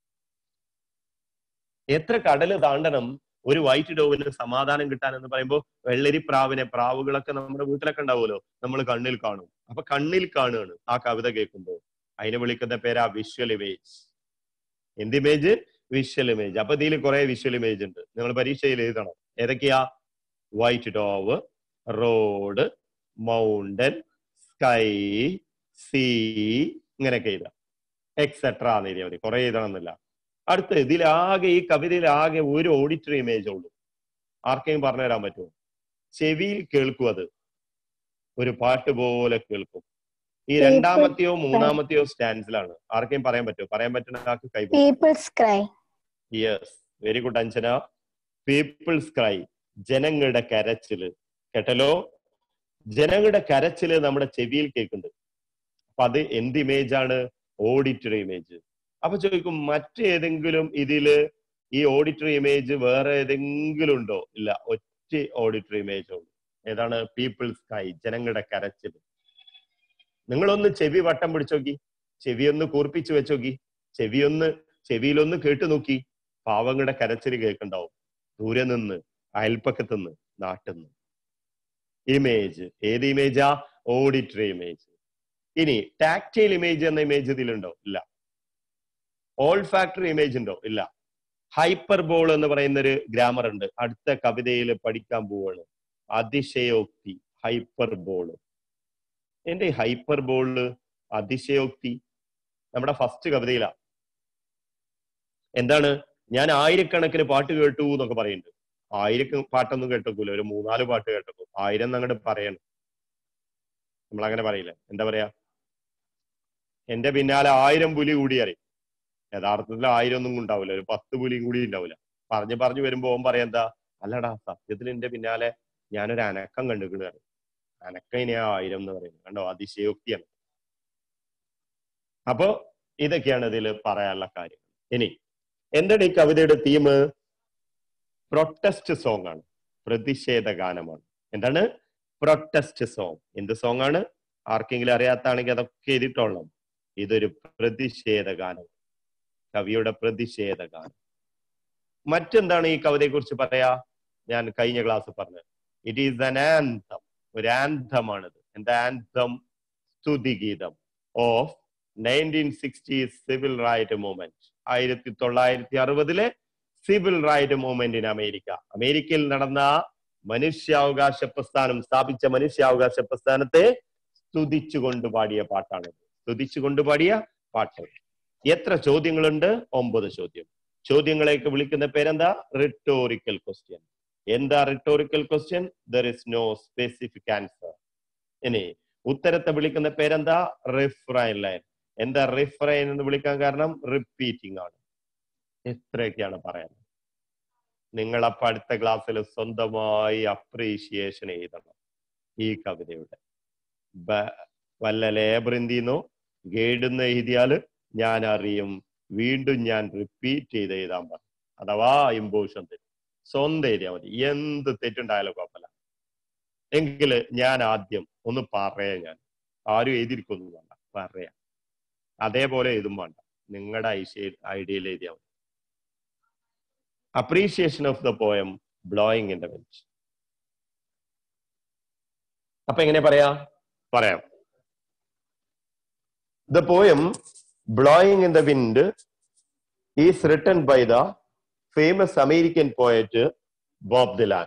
എത്ര കടല് താണ്ടണം ഒരു വൈറ്റ് ഡോവിന് സമാധാനം കിട്ടാൻ എന്ന് പറയുമ്പോൾ വെള്ളരി പ്രാവിനെ പ്രാവുകളൊക്കെ നമ്മുടെ വീട്ടിലൊക്കെ ഉണ്ടാവുമല്ലോ നമ്മൾ കണ്ണിൽ കാണും അപ്പൊ കണ്ണിൽ കാണുകയാണ് ആ കവിത കേൾക്കുമ്പോൾ അതിനെ വിളിക്കുന്ന പേരാ വിഷ്വൽ ഇമേജ് എന്ത് ഇമേജ് വിഷ്വൽ ഇമേജ് അപ്പൊ ഇതിൽ കുറെ വിഷ്വൽ ഇമേജ് ഉണ്ട് നിങ്ങൾ പരീക്ഷയിൽ എഴുതണം ഏതൊക്കെയാ white dove road mountain sky sea ഇങ്ങനെയൊക്കെ എഴുതാം എക്സെട്ര എന്ന് എഴുതിയാൽ മതി കുറെ എഴുതണമെന്നില്ല അടുത്ത് ഇതിലാകെ ഈ കവിതയിൽ ആകെ ഒരു ഓഡിറ്ററി ഇമേജ് ഉള്ളൂ ആർക്കെങ്കിലും പറഞ്ഞു തരാൻ പറ്റുമോ ചെവിയിൽ കേൾക്കും അത് ഒരു പാട്ട് പോലെ കേൾക്കും ഈ രണ്ടാമത്തെയോ മൂന്നാമത്തെയോ സ്റ്റാൻസിലാണ് ആർക്കെങ്കിലും പറയാൻ പറ്റുമോ പറയാൻ പറ്റുന്ന ആൾക്ക് കൈ People's cry. Yes very good Anjana people's cry ജനങ്ങളുടെ കരച്ചില് കേട്ടല്ലോ ജനങ്ങളുടെ കരച്ചില് നമ്മുടെ ചെവിയിൽ കേൾക്കുന്നുണ്ട് അപ്പൊ അത് എന്ത് ഇമേജ് ആണ് ഓഡിറ്ററി ഇമേജ് അപ്പൊ ചോദിക്കും മറ്റേതെങ്കിലും ഇതില് ഈ ഓഡിറ്ററി ഇമേജ് വേറെ ഏതെങ്കിലും ഉണ്ടോ ഇല്ല ഒറ്റ ഓഡിറ്ററി ഇമേജ് ഉള്ളൂ ഏതാണ് പീപ്പിൾസ് കൈ ജനങ്ങളുടെ കരച്ചിൽ നിങ്ങളൊന്ന് ചെവി വട്ടം പിടിച്ചു നോക്കി ചെവി ഒന്ന് കൂർപ്പിച്ചു വെച്ചോക്കി ചെവി ഒന്ന് ചെവിയിലൊന്ന് കേട്ടു നോക്കി പാവങ്ങളുടെ കരച്ചിൽ കേൾക്കുണ്ടാവും ദൂരെ നിന്ന് അയൽപ്പക്കത്ത് നിന്ന് നാട്ടിൽ നിന്ന് ഇമേജ് ഏത് ഇമേജാ ഓഡിറ്ററി ഇമേജ് ഇനി ടാക്ടൈൽ ഇമേജ് എന്ന ഇമേജ് ഇതിലുണ്ടോ ഇല്ല ഓൾ ഫാക്ടറി ഇമേജ് ഉണ്ടോ ഇല്ല ഹൈപ്പർ ബോൾ എന്ന് പറയുന്ന ഒരു ഗ്രാമർ ഉണ്ട് അടുത്ത കവിതയിൽ പഠിക്കാൻ പോവാണ് അതിശയോക്തി ഹൈപ്പർ ബോള് എന്റെ ഹൈപ്പർ ബോള് അതിശയോക്തി നമ്മുടെ ഫസ്റ്റ് കവിതയിലാ എന്താണ് ഞാൻ ആയിരക്കണക്കിന് പാട്ട് കേട്ടു എന്നൊക്കെ പറയുന്നുണ്ട് ആയിരം പാട്ടൊന്നും കേട്ടോക്കൂല ഒരു മൂന്നാല് പാട്ട് കേട്ടോക്കും ആയിരം എന്നങ്ങോട്ട് പറയണം നമ്മൾ അങ്ങനെ പറയില്ല എന്താ പറയാ എന്റെ പിന്നാലെ ആയിരം പുലി കൂടി അറിയും യഥാർത്ഥത്തിൽ ആയിരം ഒന്നും ഉണ്ടാവില്ല ഒരു പത്ത് പുലിയും കൂടി ഉണ്ടാവില്ല പറഞ്ഞു പറഞ്ഞു വരുമ്പോ ഓൻ പറയാ എന്താ അല്ലടാ സത്യത്തിൽ എന്റെ പിന്നാലെ ഞാനൊരു അനക്കം കണ്ടുകിണ് പറയും അനക്കം ഇനി ആയിരം എന്ന് പറയുന്നത് കണ്ടോ അതിശയോക്തിയാണ് അപ്പോ ഇതൊക്കെയാണ് ഇതിൽ പറയാനുള്ള കാര്യം ഇനി എന്താണ് ഈ കവിതയുടെ തീം പ്രൊട്ടസ്റ്റ് സോങ് ആണ് പ്രതിഷേധ ഗാനമാണ് എന്താണ് പ്രൊട്ടസ്റ്റ് സോങ് എന്ത് സോങ് ആണ് ആർക്കെങ്കിലും അറിയാത്താണെങ്കിൽ അതൊക്കെ എഴുതിട്ടോളണം ഇതൊരു പ്രതിഷേധ ഗാനം കവിയുടെ പ്രതിഷേധ ഗാനം മറ്റെന്താണ് ഈ കവിതയെ കുറിച്ച് പറയാ ഞാൻ കഴിഞ്ഞ ക്ലാസ് പറഞ്ഞത് ഇറ്റ് ഈസ് അൻ ആന്തം ഒരു ആന്തമാണിത് എന്താ ആന്തം സ്തുതിഗീതം of nineteen sixty civil right movement ആയിരത്തി തൊള്ളായിരത്തി അറുപതിലെ civil right movement in America അമേരിക്കയിൽ നടന്ന മനുഷ്യാവകാശ പ്രസ്ഥാനം സ്ഥാപിച്ച മനുഷ്യാവകാശ പ്രസ്ഥാനത്തെ സ്തുതിച്ചുകൊണ്ട് പാടിയ പാട്ടാണ് സ്തുതിച്ചുകൊണ്ട് പാടിയ പാട്ട് എത്ര ചോദ്യങ്ങളുണ്ട് ഒമ്പത് ചോദ്യം ചോദ്യങ്ങളെയൊക്കെ വിളിക്കുന്ന പേരെന്താ റിട്ടോറിക്കൽ ക്വസ്റ്റ്യൻ എന്താ rhetorical question there is no specific answer ഇനി ഉത്തരത്തെ വിളിക്കുന്ന പേരെന്താ റിഫ്രൈൻ ലൈൻ എന്താ റിഫ്രൈൻ എന്ന് വിളിക്കാൻ കാരണം റിപ്പീറ്റിംഗ് ആണ് എത്രയൊക്കെയാണ് പറയാൻ നിങ്ങൾ അപ്പൊ അടുത്ത ക്ലാസ്സിൽ സ്വന്തമായി അപ്രീഷിയേഷൻ എഴുതണം ഈ കവിതയുടെ ബ- വല്ല ലേബറിന്തിന്നോ ഗൈഡെന്ന് എഴുതിയാല് ഞാൻ അറിയും വീണ്ടും ഞാൻ റിപ്പീറ്റ് ചെയ്ത് എഴുതാൻ പറഞ്ഞു അഥവാ ഇമ്പോഷൻ തരും സ്വന്തം എഴുതിയാൽ മതി എന്ത് തെറ്റുണ്ടായാലും കുഴപ്പമില്ല എങ്കില് ഞാൻ ആദ്യം ഒന്ന് പറയാം ഞാൻ ആരും എഴുതിയിരിക്കൊന്നും വേണ്ട പറയാം അതേപോലെ എഴുതും വേണ്ട നിങ്ങളുടെ ഐഡിയയിൽ എഴുതിയാൽ മതി appreciation of the poem blowing in the bench അപ്പൊ എങ്ങനെ പറയാ പറയാം the poem blowing in the wind is written by the famous American poet Bob Dylan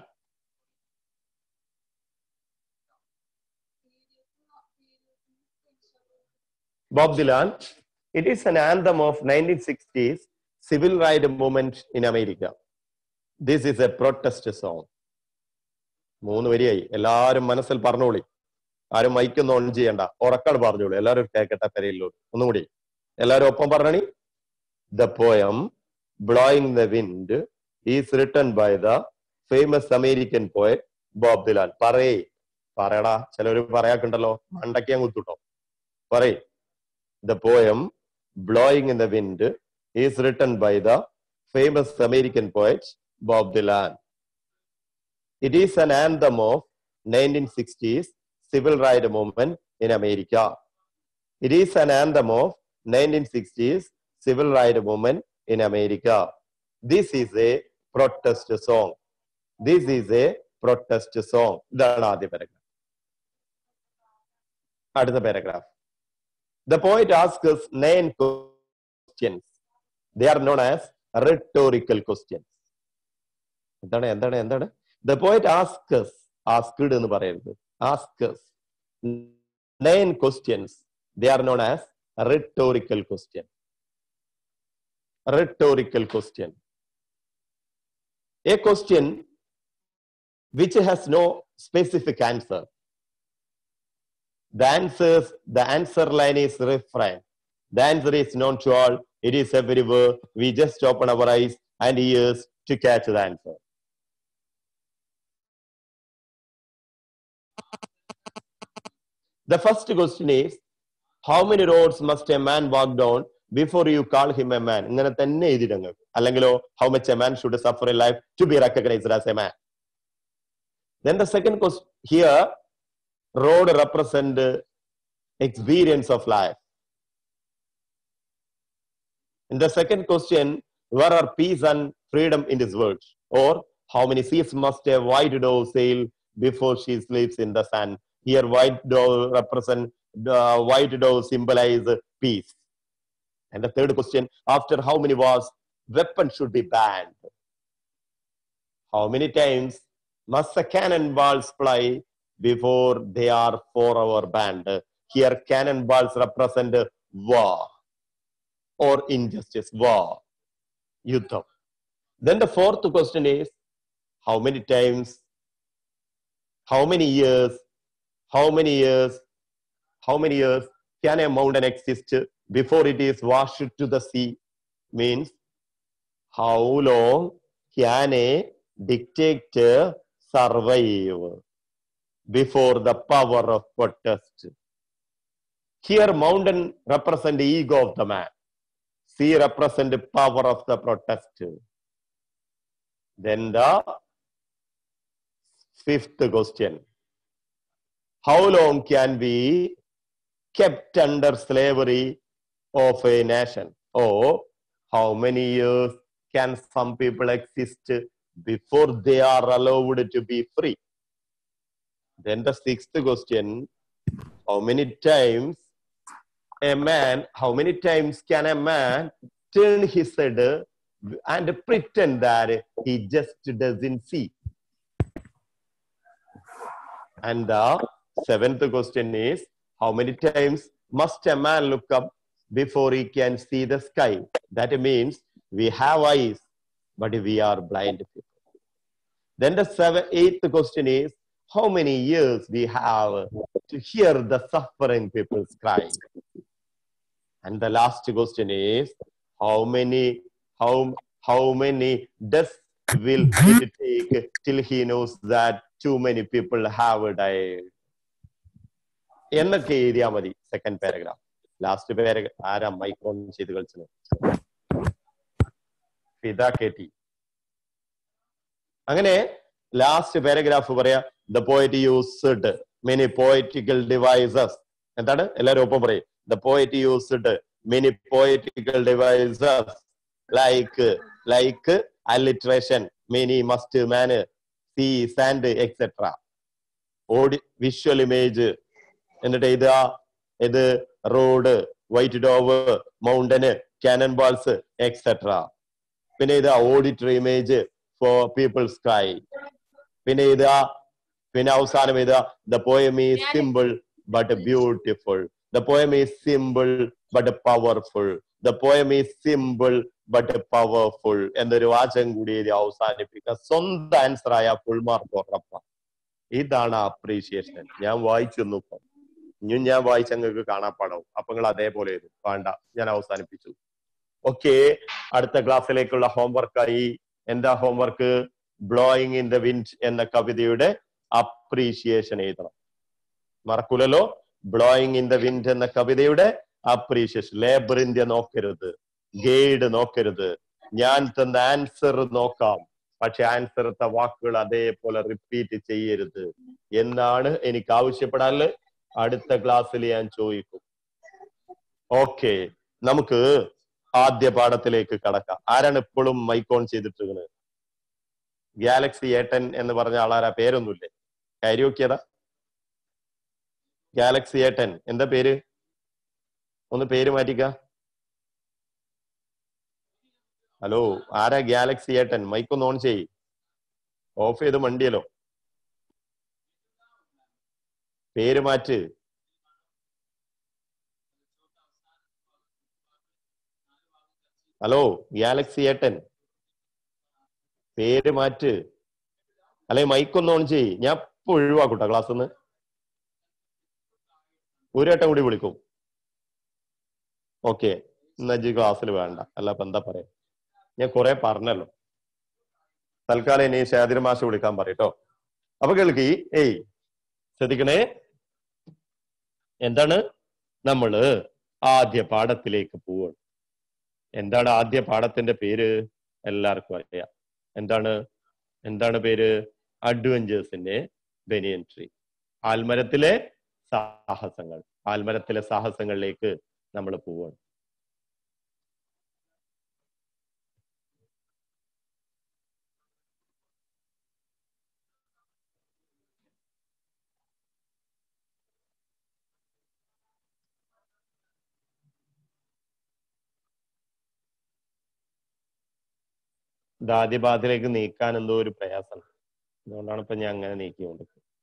Bob Dylan. It is an anthem of 1960s civil rights movement in America. This is a protest song. മൂന്ന് വരിയായി എല്ലാരും മനസ്സിൽ പറഞ്ഞോളി ആരും മൈക്കൊന്നും on ചെയ്യണ്ട ഉറക്കാട് പറഞ്ഞോളൂ എല്ലാവരും കേക്കട്ടെ പെരയിലോട്ട് ഒന്നും കൂടി എല്ലാവരും ഒപ്പം പറഞ്ഞണി the poem blowing the wind is written by the famous American poet Bob Dylan പറയേ പറയടാ ചിലവര് പറയാക്കുണ്ടല്ലോ മണ്ടയ്ക്കാൻ കുത്തുട്ടോ പറയേ the poem blowing in the wind is written by the famous American poet Bob Dylan it is an anthem of 1960s civil rights movement in America. It is an anthem of 1960s civil rights movement in America. This is a protest song. This is a protest song. ഇതാണ് ആദ്യ paragraph അടുത്ത paragraph The poet asks nine questions. They are known as rhetorical questions. എന്താണ് എന്താണ് എന്താണ് the poet asks asked എന്ന് പറയരുത് asks nine questions they are known as rhetorical question rhetorical question a question which has no specific answer The answers, the answer line is refrain. The answer is known to all. It is everywhere. We just open our eyes and ears to catch the answer. The first question is, how many roads must a man walk down before you call him a man? ഇങ്ങനെ തന്നെ എഴുതിയിടങ്ങൾ അല്ലെങ്കിലോ how much a man should suffer in life to be recognized as a man? Then the second question here, road represent experience of life. In the second question, where are peace and freedom in this world? Or how many seas must a white dove sail before she sleeps in the sun? Here, white dove represent the white dove symbolize peace. And the third question, after how many wars, weapons should be banned? How many times must the cannonballs fly before they are forever banned? Here, cannonballs represent war or injustice, war, yuddham. Then the fourth question is, how many times, how many years, how many years, how many years can a mountain exist before it is washed to the sea? Means, how long can a dictator survive before the power of protest? Here, mountain represent the ego of the man. Sea represent the power of the protest. Then the fifth question. How long can we kept under slavery of a nation? Or how many years can some people exist before they are allowed to be free? Then the sixth question, how many times a man, how many times can a man turn his head and pretend that he just doesn't see? And the seventh question is, how many times must a man look up before he can see the sky? That means we have eyes, but we are blind people. Then the seventh, eighth question is, how many years we have to hear the suffering people's crying? And the last question is, how many, how, how many deaths will it take till he knows that too many people have died? എന്നൊക്കെ എഴുതിയാൽ മതി second paragraph last paragraph ആരാ മൈക്രോൺ ചെയ്ത് കളിച്ചത് Fida K T അങ്ങനെ last paragraph പറയാ the poet used many poetical devices എന്താണ് എല്ലാവരും ഒപ്പം പറയും the poet used many poetical devices like like alliteration many must man sea sand etcetera audio visual image എന്നിട്ട് ഇതാ ഇത് road white dove mountain cannon balls etcetera പിന്നെ ഇതാ auditory image for people sky പിന്നെ ഇതാ പിന്നെ അവസാനം ഇതാ the poem is simple but beautiful the poem is simple but powerful the poem is simple but powerful എന്നൊരു വാചകം കൂടി എഴുതി അവസാനിപ്പിക്കുക സ്വന്തം ആൻസർ ആയ ഫുൾ മാർക്ക് ഉറപ്പാണ് ഇതാണ് അപ്രീഷിയേഷൻ ഞാൻ വായിച്ചു തന്നു ഇപ്പം ഇനിയും ഞാൻ വായിച്ച നിങ്ങൾക്ക് കാണാപ്പാടാവും അപ്പൊ നിങ്ങൾ അതേപോലെ എഴുതും വേണ്ട ഞാൻ അവസാനിപ്പിച്ചു ഓക്കെ അടുത്ത ക്ലാസ്സിലേക്കുള്ള ഹോംവർക്കായി എന്താ homework blowing in the wind എന്ന കവിതയുടെ അപ്രീഷിയേഷൻ എഴുതണം മറക്കൂലല്ലോ ബ്ലോയിങ് ഇൻ ദ വിൻഡ് എന്ന കവിതയുടെ അപ്രീഷിയേഷൻ ലേബർ ഇന്ത്യ നോക്കരുത് ഗൈഡ് നോക്കരുത് ഞാൻ തന്ന ആൻസർ നോക്കാം പക്ഷെ ആൻസറത്തെ വാക്കുകൾ അതേപോലെ റിപ്പീറ്റ് ചെയ്യരുത് എന്നാണ് എനിക്ക് ആവശ്യപ്പെടാനുള്ളത് അടുത്ത ക്ലാസ്സിൽ ഞാൻ ചോദിക്കും ഓക്കെ നമുക്ക് ആദ്യ പാഠത്തിലേക്ക് കടക്കാം ആരാണ് ഇപ്പോഴും മൈക്കോൺ ചെയ്തിട്ടിരിക്കുന്നത് ഗാലക്സി ഏട്ടൻ എന്ന് പറഞ്ഞ ആളാരാ പേരൊന്നുമില്ലേ കയറിയോക്കിയതാ ഗാലക്സി ഏട്ടൻ എന്താ പേര് ഒന്ന് പേര് മാറ്റിക്ക ഹലോ ആരാ ഗാലക്സി ഏട്ടൻ മൈക്കൊന്ന് ഓൺ ചെയ് ഓഫ് ചെയ്ത് മണ്ടിയല്ലോ പേര് മാറ്റ് ഹലോ ഗാലക്സി ഏട്ടൻ പേര് മാറ്റ് അല്ലെ മൈക്കൊന്ന് ഓൺ ചെയ് ഞാൻ ഇപ്പൊ ഒഴിവാക്കൂട്ടോ ക്ലാസ് നിന്ന് ഒരു വട്ടം കൂടി വിളിക്കും ഓക്കെ ഇന്നജ് ക്ലാസ്സിൽ വേണ്ട അല്ല ഇപ്പൊ എന്താ പറയാ ഞാൻ കുറെ പറഞ്ഞല്ലോ തൽക്കാലം ഇനി ശാതിര മാഷ് വിളിക്കാൻ പറയട്ടോ അപ്പൊ കേൾക്കി ഏയ് ശ്രദ്ധിക്കണേ എന്താണ് നമ്മള് ആദ്യ പാഠത്തിലേക്ക് പോവാണ് എന്താണ് ആദ്യ പാഠത്തിന്റെ പേര് എല്ലാവർക്കും അറിയാം എന്താണ് എന്താണ് പേര് അഡ്വഞ്ചേഴ്സിന്റെ ബനിയൻ ട്രീ ആൽമരത്തിലെ സാഹസങ്ങൾ ആൽമരത്തിലെ സാഹസങ്ങളിലേക്ക് നമ്മൾ പോവാണ് ഇത് ആദ്യ ഭാഗത്തിലേക്ക് നീക്കാൻ എന്തോ ഒരു പ്രയാസം അതുകൊണ്ടാണ് ഇപ്പൊ ഞാൻ അങ്ങനെ നീക്കിക്കൊണ്ട്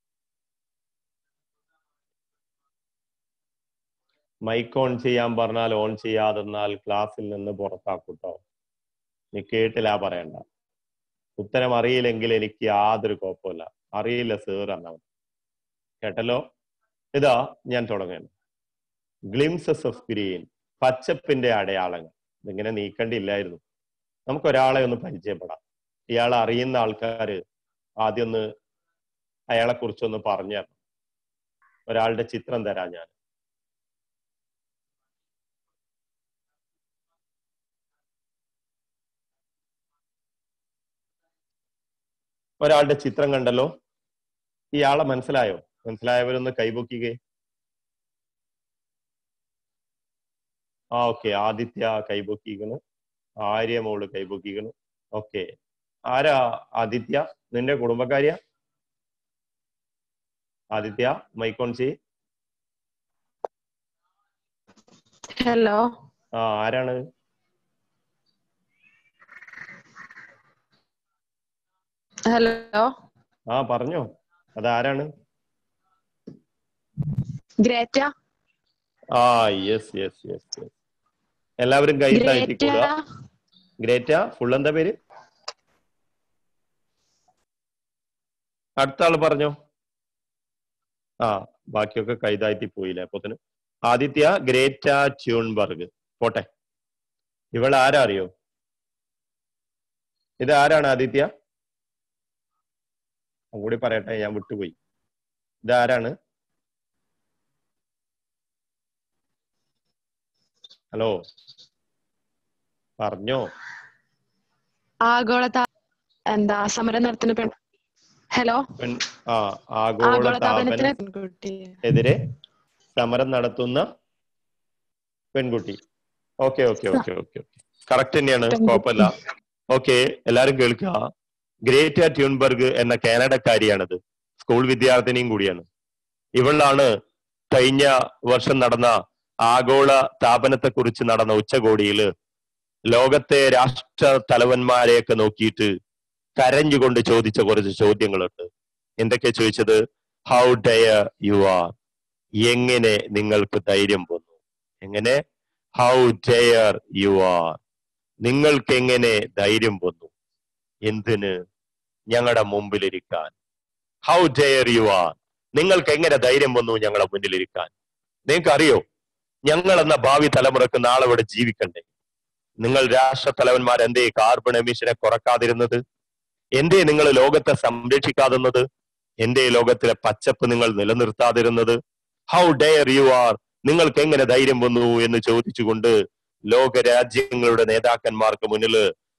മൈക്ക് ഓൺ ചെയ്യാൻ പറഞ്ഞാൽ ഓൺ ചെയ്യാതെന്നാൽ ക്ലാസ്സിൽ നിന്ന് പുറത്താക്കൂട്ടോ നീ കേട്ടില്ല പറയണ്ട ഉത്തരം അറിയില്ലെങ്കിൽ എനിക്ക് യാതൊരു കുഴപ്പമില്ല അറിയില്ല സേർ എന്നാ കേട്ടല്ലോ ഇതാ ഞാൻ തുടങ്ങുന്നു ഗ്ലിംസസ് ഓഫ് ഗ്രീൻ പച്ചപ്പിന്റെ അടയാളങ്ങൾ ഇതിങ്ങനെ നീക്കേണ്ടിയില്ലായിരുന്നു നമുക്ക് ഒരാളെ ഒന്ന് പരിചയപ്പെടാം ഇയാളെ അറിയുന്ന ആൾക്കാര് ആദ്യം ഒന്ന് അയാളെ കുറിച്ചൊന്ന് പറഞ്ഞു തരണം ഒരാളുടെ ചിത്രം തരാം ഞാൻ ഒരാളുടെ ചിത്രം കണ്ടല്ലോ ഇയാളെ മനസ്സിലായോ മനസ്സിലായവരൊന്ന് കൈപൊക്കുക ആ ഓക്കെ ആദിത്യ കൈപൊക്കിക്കണ് ആര്യ മോള് കൈപൊക്കിക്കണ് ഓക്കെ ആരാ ആദിത്യ നിന്റെ കുടുംബക്കാരിയ ആദിത്യ മൈക്കോൺ ചെയ് ഹലോ ആ ആരാണ് ഹലോ ആ പറഞ്ഞോ അതാരാണ് ഗ്രേറ്റ ആ യെസ് യെസ് യെസ് യെസ് എല്ലാവരും കൈ ഗ്രേറ്റ താഴ്ത്തിക്കൂടുക ഗ്രേറ്റ ഫുൾ എന്താ പേര് അടുത്ത ആള് പറഞ്ഞോ ആ ബാക്കിയൊക്കെ കൈതാഴ്ത്തി പോയില്ലേ അപ്പോത്തിന് ആദിത്യ ഗ്രേറ്റ ട്യൂൺബർഗ് പോട്ടെ ഇവൾ ആരാ അറിയോ ഇത് ആരാണ് ആദിത്യ കൂടി പറയട്ടെ ഞാൻ വിട്ടുപോയി ഇത് ആരാണ് ഹലോ പറഞ്ഞോ ആഗോള താ- എന്താ സമരം നടത്തുന്ന പെൺ ഹലോ പെൺ ആ ആഗോള ആഗോള താപന താപനത്തിന് പെൺകുട്ടി എതിരെ സമരം നടത്തുന്ന പെൺകുട്ടി okay okay okay okay correct തന്നെയാണ് പെൺകുട്ടി. കുഴപ്പമില്ല ഓക്കെ എല്ലാരും കേൾക്കുക ഗ്രേറ്റ ട്യൂൺബർഗ് എന്ന കാനഡക്കാരിയാണിത് സ്കൂൾ വിദ്യാർത്ഥിനിയും കൂടിയാണ് ഇവളാണ് കഴിഞ്ഞ വർഷം നടന്ന ആഗോള താപനത്തെ കുറിച്ച് നടന്ന ഉച്ചകോടിയില് ലോകത്തെ രാഷ്ട്ര തലവന്മാരെയൊക്കെ നോക്കിയിട്ട് കരഞ്ഞുകൊണ്ട് ചോദിച്ച കുറച്ച് ചോദ്യങ്ങളുണ്ട് എന്തൊക്കെ ചോദിച്ചത് ഹൗ ഡയർ യു ആർ എങ്ങനെ നിങ്ങൾക്ക് ധൈര്യം വന്നു എങ്ങനെ ഹൗ ഡെയർ യു ആർ നിങ്ങൾക്ക് എങ്ങനെ ധൈര്യം വന്നു എന്തിന് ഞങ്ങളുടെ മുമ്പിലിരിക്കാൻ ഹൗ ഡെയർ യു ആർ നിങ്ങൾക്ക് എങ്ങനെ ധൈര്യം വന്നു ഞങ്ങളെ മുന്നിലിരിക്കാൻ നിങ്ങൾക്ക് അറിയോ ഞങ്ങൾ എന്ന ഭാവി തലമുറക്ക് നാളെ ഇവിടെ ജീവിക്കണ്ടേ നിങ്ങൾ രാഷ്ട്ര തലവന്മാർ എന്തേ കാർബൺ എമിഷനെ കുറക്കാതിരുന്നത് എന്തേ നിങ്ങൾ ലോകത്തെ സംരക്ഷിക്കാതിരുന്നത് എന്തേ ലോകത്തിലെ പച്ചപ്പ് നിങ്ങൾ നിലനിർത്താതിരുന്നത് ഹൗ ഡെയർ യു ആർ നിങ്ങൾക്ക് എങ്ങനെ ധൈര്യം വന്നു എന്ന് ചോദിച്ചുകൊണ്ട് ലോക രാജ്യങ്ങളുടെ നേതാക്കന്മാർക്ക് മുന്നിൽ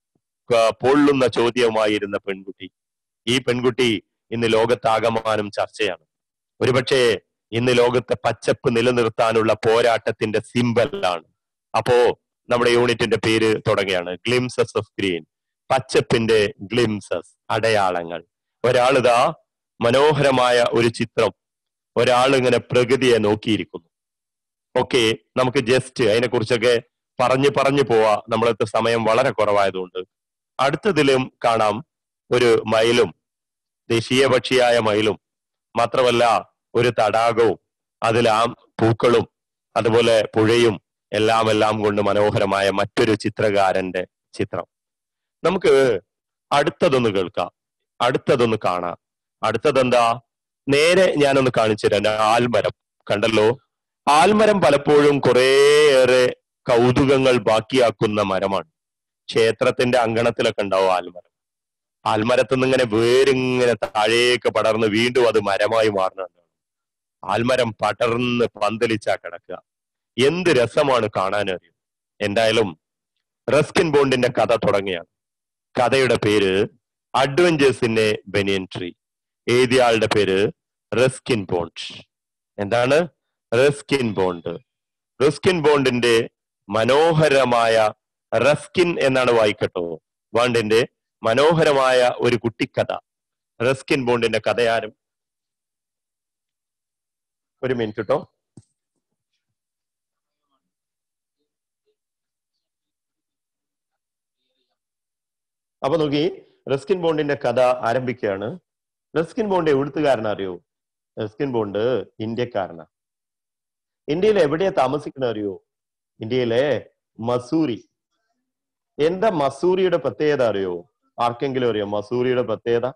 ക- പൊള്ളുന്ന ചോദ്യവുമായിരുന്ന പെൺകുട്ടി ഈ പെൺകുട്ടി ഇന്ന് ലോകത്താകമാനം ചർച്ചയാണ് ഒരുപക്ഷെ ഇന്ന് ലോകത്തെ പച്ചപ്പ് നിലനിർത്താനുള്ള പോരാട്ടത്തിന്റെ സിമ്പലാണ് അപ്പോ നമ്മുടെ യൂണിറ്റിന്റെ പേര് തുടങ്ങിയാണ് ഗ്ലിംസസ് ഓഫ് ഗ്രീൻ പച്ചപ്പിന്റെ ഗ്ലിംസസ് അടയാളങ്ങൾ ഒരാളിതാ മനോഹരമായ ഒരു ചിത്രം ഒരാൾ ഇങ്ങനെ പ്രകൃതിയെ നോക്കിയിരിക്കുന്നു ഓക്കെ നമുക്ക് ജസ്റ്റ് അതിനെ കുറിച്ചൊക്കെ പറഞ്ഞു പറഞ്ഞു പോവാ നമ്മളത്തെ സമയം വളരെ കുറവായതുകൊണ്ട് അടുത്തതിലും കാണാം ഒരു മയിലും ദേശീയ പക്ഷിയായ മയിലും മാത്രമല്ല ഒരു തടാകവും അതിൽ ആ പൂക്കളും അതുപോലെ പുഴയും എല്ലാം എല്ലാം കൊണ്ട് മനോഹരമായ മറ്റൊരു ചിത്രകാരന്റെ ചിത്രം നമുക്ക് അടുത്തതൊന്ന് കേൾക്കാം അടുത്തതൊന്ന് കാണാം അടുത്തതെന്താ നേരെ ഞാനൊന്ന് കാണിച്ചു തരാം ആൽമരം കണ്ടല്ലോ ആൽമരം പലപ്പോഴും കുറേയേറെ കൗതുകങ്ങൾ ബാക്കിയാക്കുന്ന മരമാണ് ക്ഷേത്രത്തിന്റെ അങ്കണത്തിലൊക്കെ ഉണ്ടാവും ആൽമരം ആൽമരത്തിൽ നിന്ന് ഇങ്ങനെ വേരിങ്ങനെ താഴേക്ക് പടർന്ന് വീണ്ടും അത് മരമായി മാറുന്നുണ്ട് ആൽമരം പടർന്ന് പന്തലിച്ചാ കിടക്കുക എന്ത് രസമാണ് കാണാൻ അറിയും എന്തായാലും റസ്കിൻ ബോണ്ടിന്റെ കഥ തുടങ്ങിയാണ് കഥയുടെ പേര് adventures in a banyan tree എഴുതിയ ആളുടെ പേര് റസ്കിൻ ബോണ്ട് എന്താണ് റസ്കിൻ ബോണ്ട് റസ്കിൻ ബോണ്ടിന്റെ മനോഹരമായ റസ്കിൻ എന്നാണ് വായിക്കട്ടോ ബോണ്ടിന്റെ മനോഹരമായ ഒരു കുട്ടിക്കഥ റസ്കിൻ ബോണ്ടിന്റെ കഥയാരും ഒരു മിനിറ്റ് കേട്ടോ അപ്പൊ നോക്കി റസ്കിൻ ബോണ്ടിന്റെ കഥ ആരംഭിക്കുകയാണ് റസ്കിൻ ബോണ്ട് എവിടുത്തുകാരൻ അറിയോ റസ്കിൻ ബോണ്ട് ഇന്ത്യക്കാരനാ ഇന്ത്യയിൽ എവിടെയാ താമസിക്കണ അറിയോ ഇന്ത്യയിലെ മസൂരി എന്താ മസൂരിയുടെ പ്രത്യേകത അറിയോ ആർക്കെങ്കിലും അറിയോ മസൂരിയുടെ പ്രത്യേകത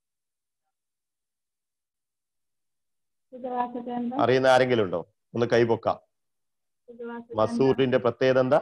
അറിയുന്ന ആരെങ്കിലും ഉണ്ടോ ഒന്ന് കൈപൊക്കാം മസൂറിന്റെ പ്രത്യേകത എന്താ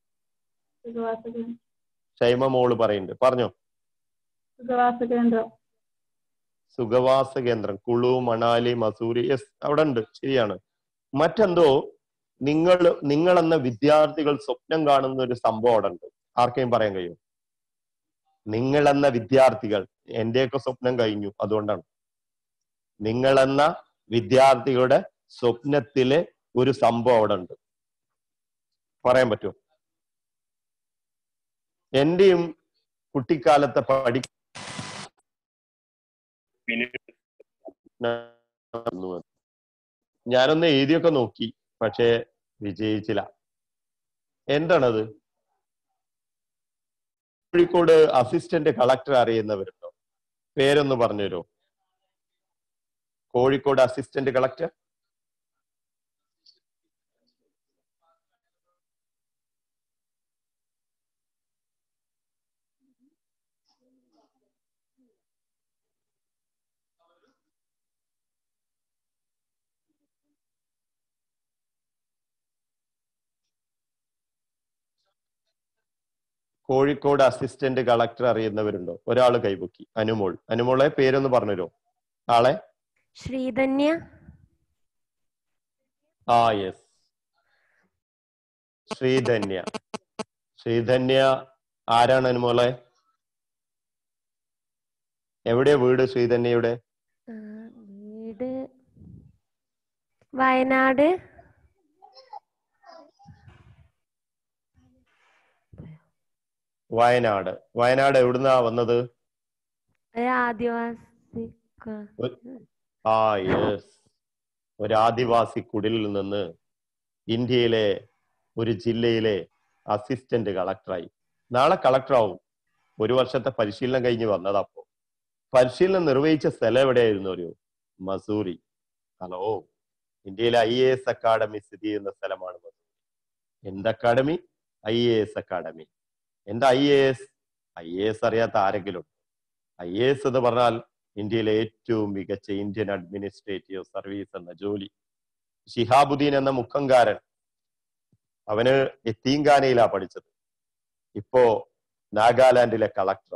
ഷൈമ മോള് പറയുന്നുണ്ട് പറഞ്ഞോ സുഖവാസ കേന്ദ്രം സുഖവാസ കേന്ദ്രം കുളു മണാലി മസൂരി യെസ് അവിടെ ഉണ്ട് ശരിയാണ് മറ്റെന്തോ നിങ്ങൾ നിങ്ങൾ എന്ന വിദ്യാർത്ഥികൾ സ്വപ്നം കാണുന്ന ഒരു സംഭവം അവിടെ ഉണ്ട് ആർക്കെയും പറയാൻ കഴിയും നിങ്ങൾ എന്ന വിദ്യാർത്ഥികൾ എന്റെയൊക്കെ സ്വപ്നം കഴിഞ്ഞു അതുകൊണ്ടാണ് നിങ്ങൾ എന്ന വിദ്യാർത്ഥികളുടെ സ്വപ്നത്തിലെ ഒരു സംഭവം അവിടെ ഉണ്ട് പറയാൻ പറ്റുമോ എന്റെയും കുട്ടിക്കാലത്തെ പഠി ഞാനൊന്ന് എഴുതിയൊക്കെ നോക്കി പക്ഷേ വിജയിച്ചില്ല എന്താണത് കോഴിക്കോട് അസിസ്റ്റന്റ് കളക്ടർ അറിയുന്നവരുണ്ടോ പേരൊന്ന് പറഞ്ഞുതരോ Kozhikode assistant collector Kozhikode assistant collector അറിയുന്നവരുണ്ടോ ഒരാൾ കൈപൊക്കി അനുമോൾ അനുമോളെ പേരൊന്ന് പറഞ്ഞുതരോ ആളെ ശ്രീധന്യ ആ യെസ് ശ്രീധന്യ ശ്രീധന്യ ആരാണ് അനുമോളെ എവിടെയാ വീട് ശ്രീധന്യയുടെ ആ, വീട് വയനാട് വയനാട് വയനാട് എവിടുന്നാ വന്നത് ഒരു ആദിവാസി ക- ആ യെസ് ഒരു ആദിവാസി കുടിലിൽ നിന്ന് ഇന്ത്യയിലെ ഒരു ജില്ലയിലെ അസിസ്റ്റന്റ് കളക്ടറായി നാളെ കളക്ടറാവും ഒരു വർഷത്തെ പരിശീലനം കഴിഞ്ഞ് വന്നതപ്പോ പരിശീലനം നിർവഹിച്ച സ്ഥലം എവിടെയായിരുന്നു ഒരു മസൂറി ഹലോ ഇന്ത്യയിലെ ഐ എ എസ് അക്കാഡമി സ്ഥിതി ചെയ്യുന്ന സ്ഥലമാണ് മസൂറി എന്ത് academy I A S academy എന്താ I A S I A S അറിയാത്ത ആരെങ്കിലും ഐ എ എസ് എന്ന് പറഞ്ഞാൽ ഇന്ത്യയിലെ ഏറ്റവും മികച്ച ഇന്ത്യൻ അഡ്മിനിസ്ട്രേറ്റീവ് സർവീസ് എന്ന ജോലി ഷിഹാബുദ്ദീൻ എന്ന മുഖംകാരൻ അവന് എത്തീങ്കാനയിലാ പഠിച്ചത് ഇപ്പോ നാഗാലാൻഡിലെ കളക്ടർ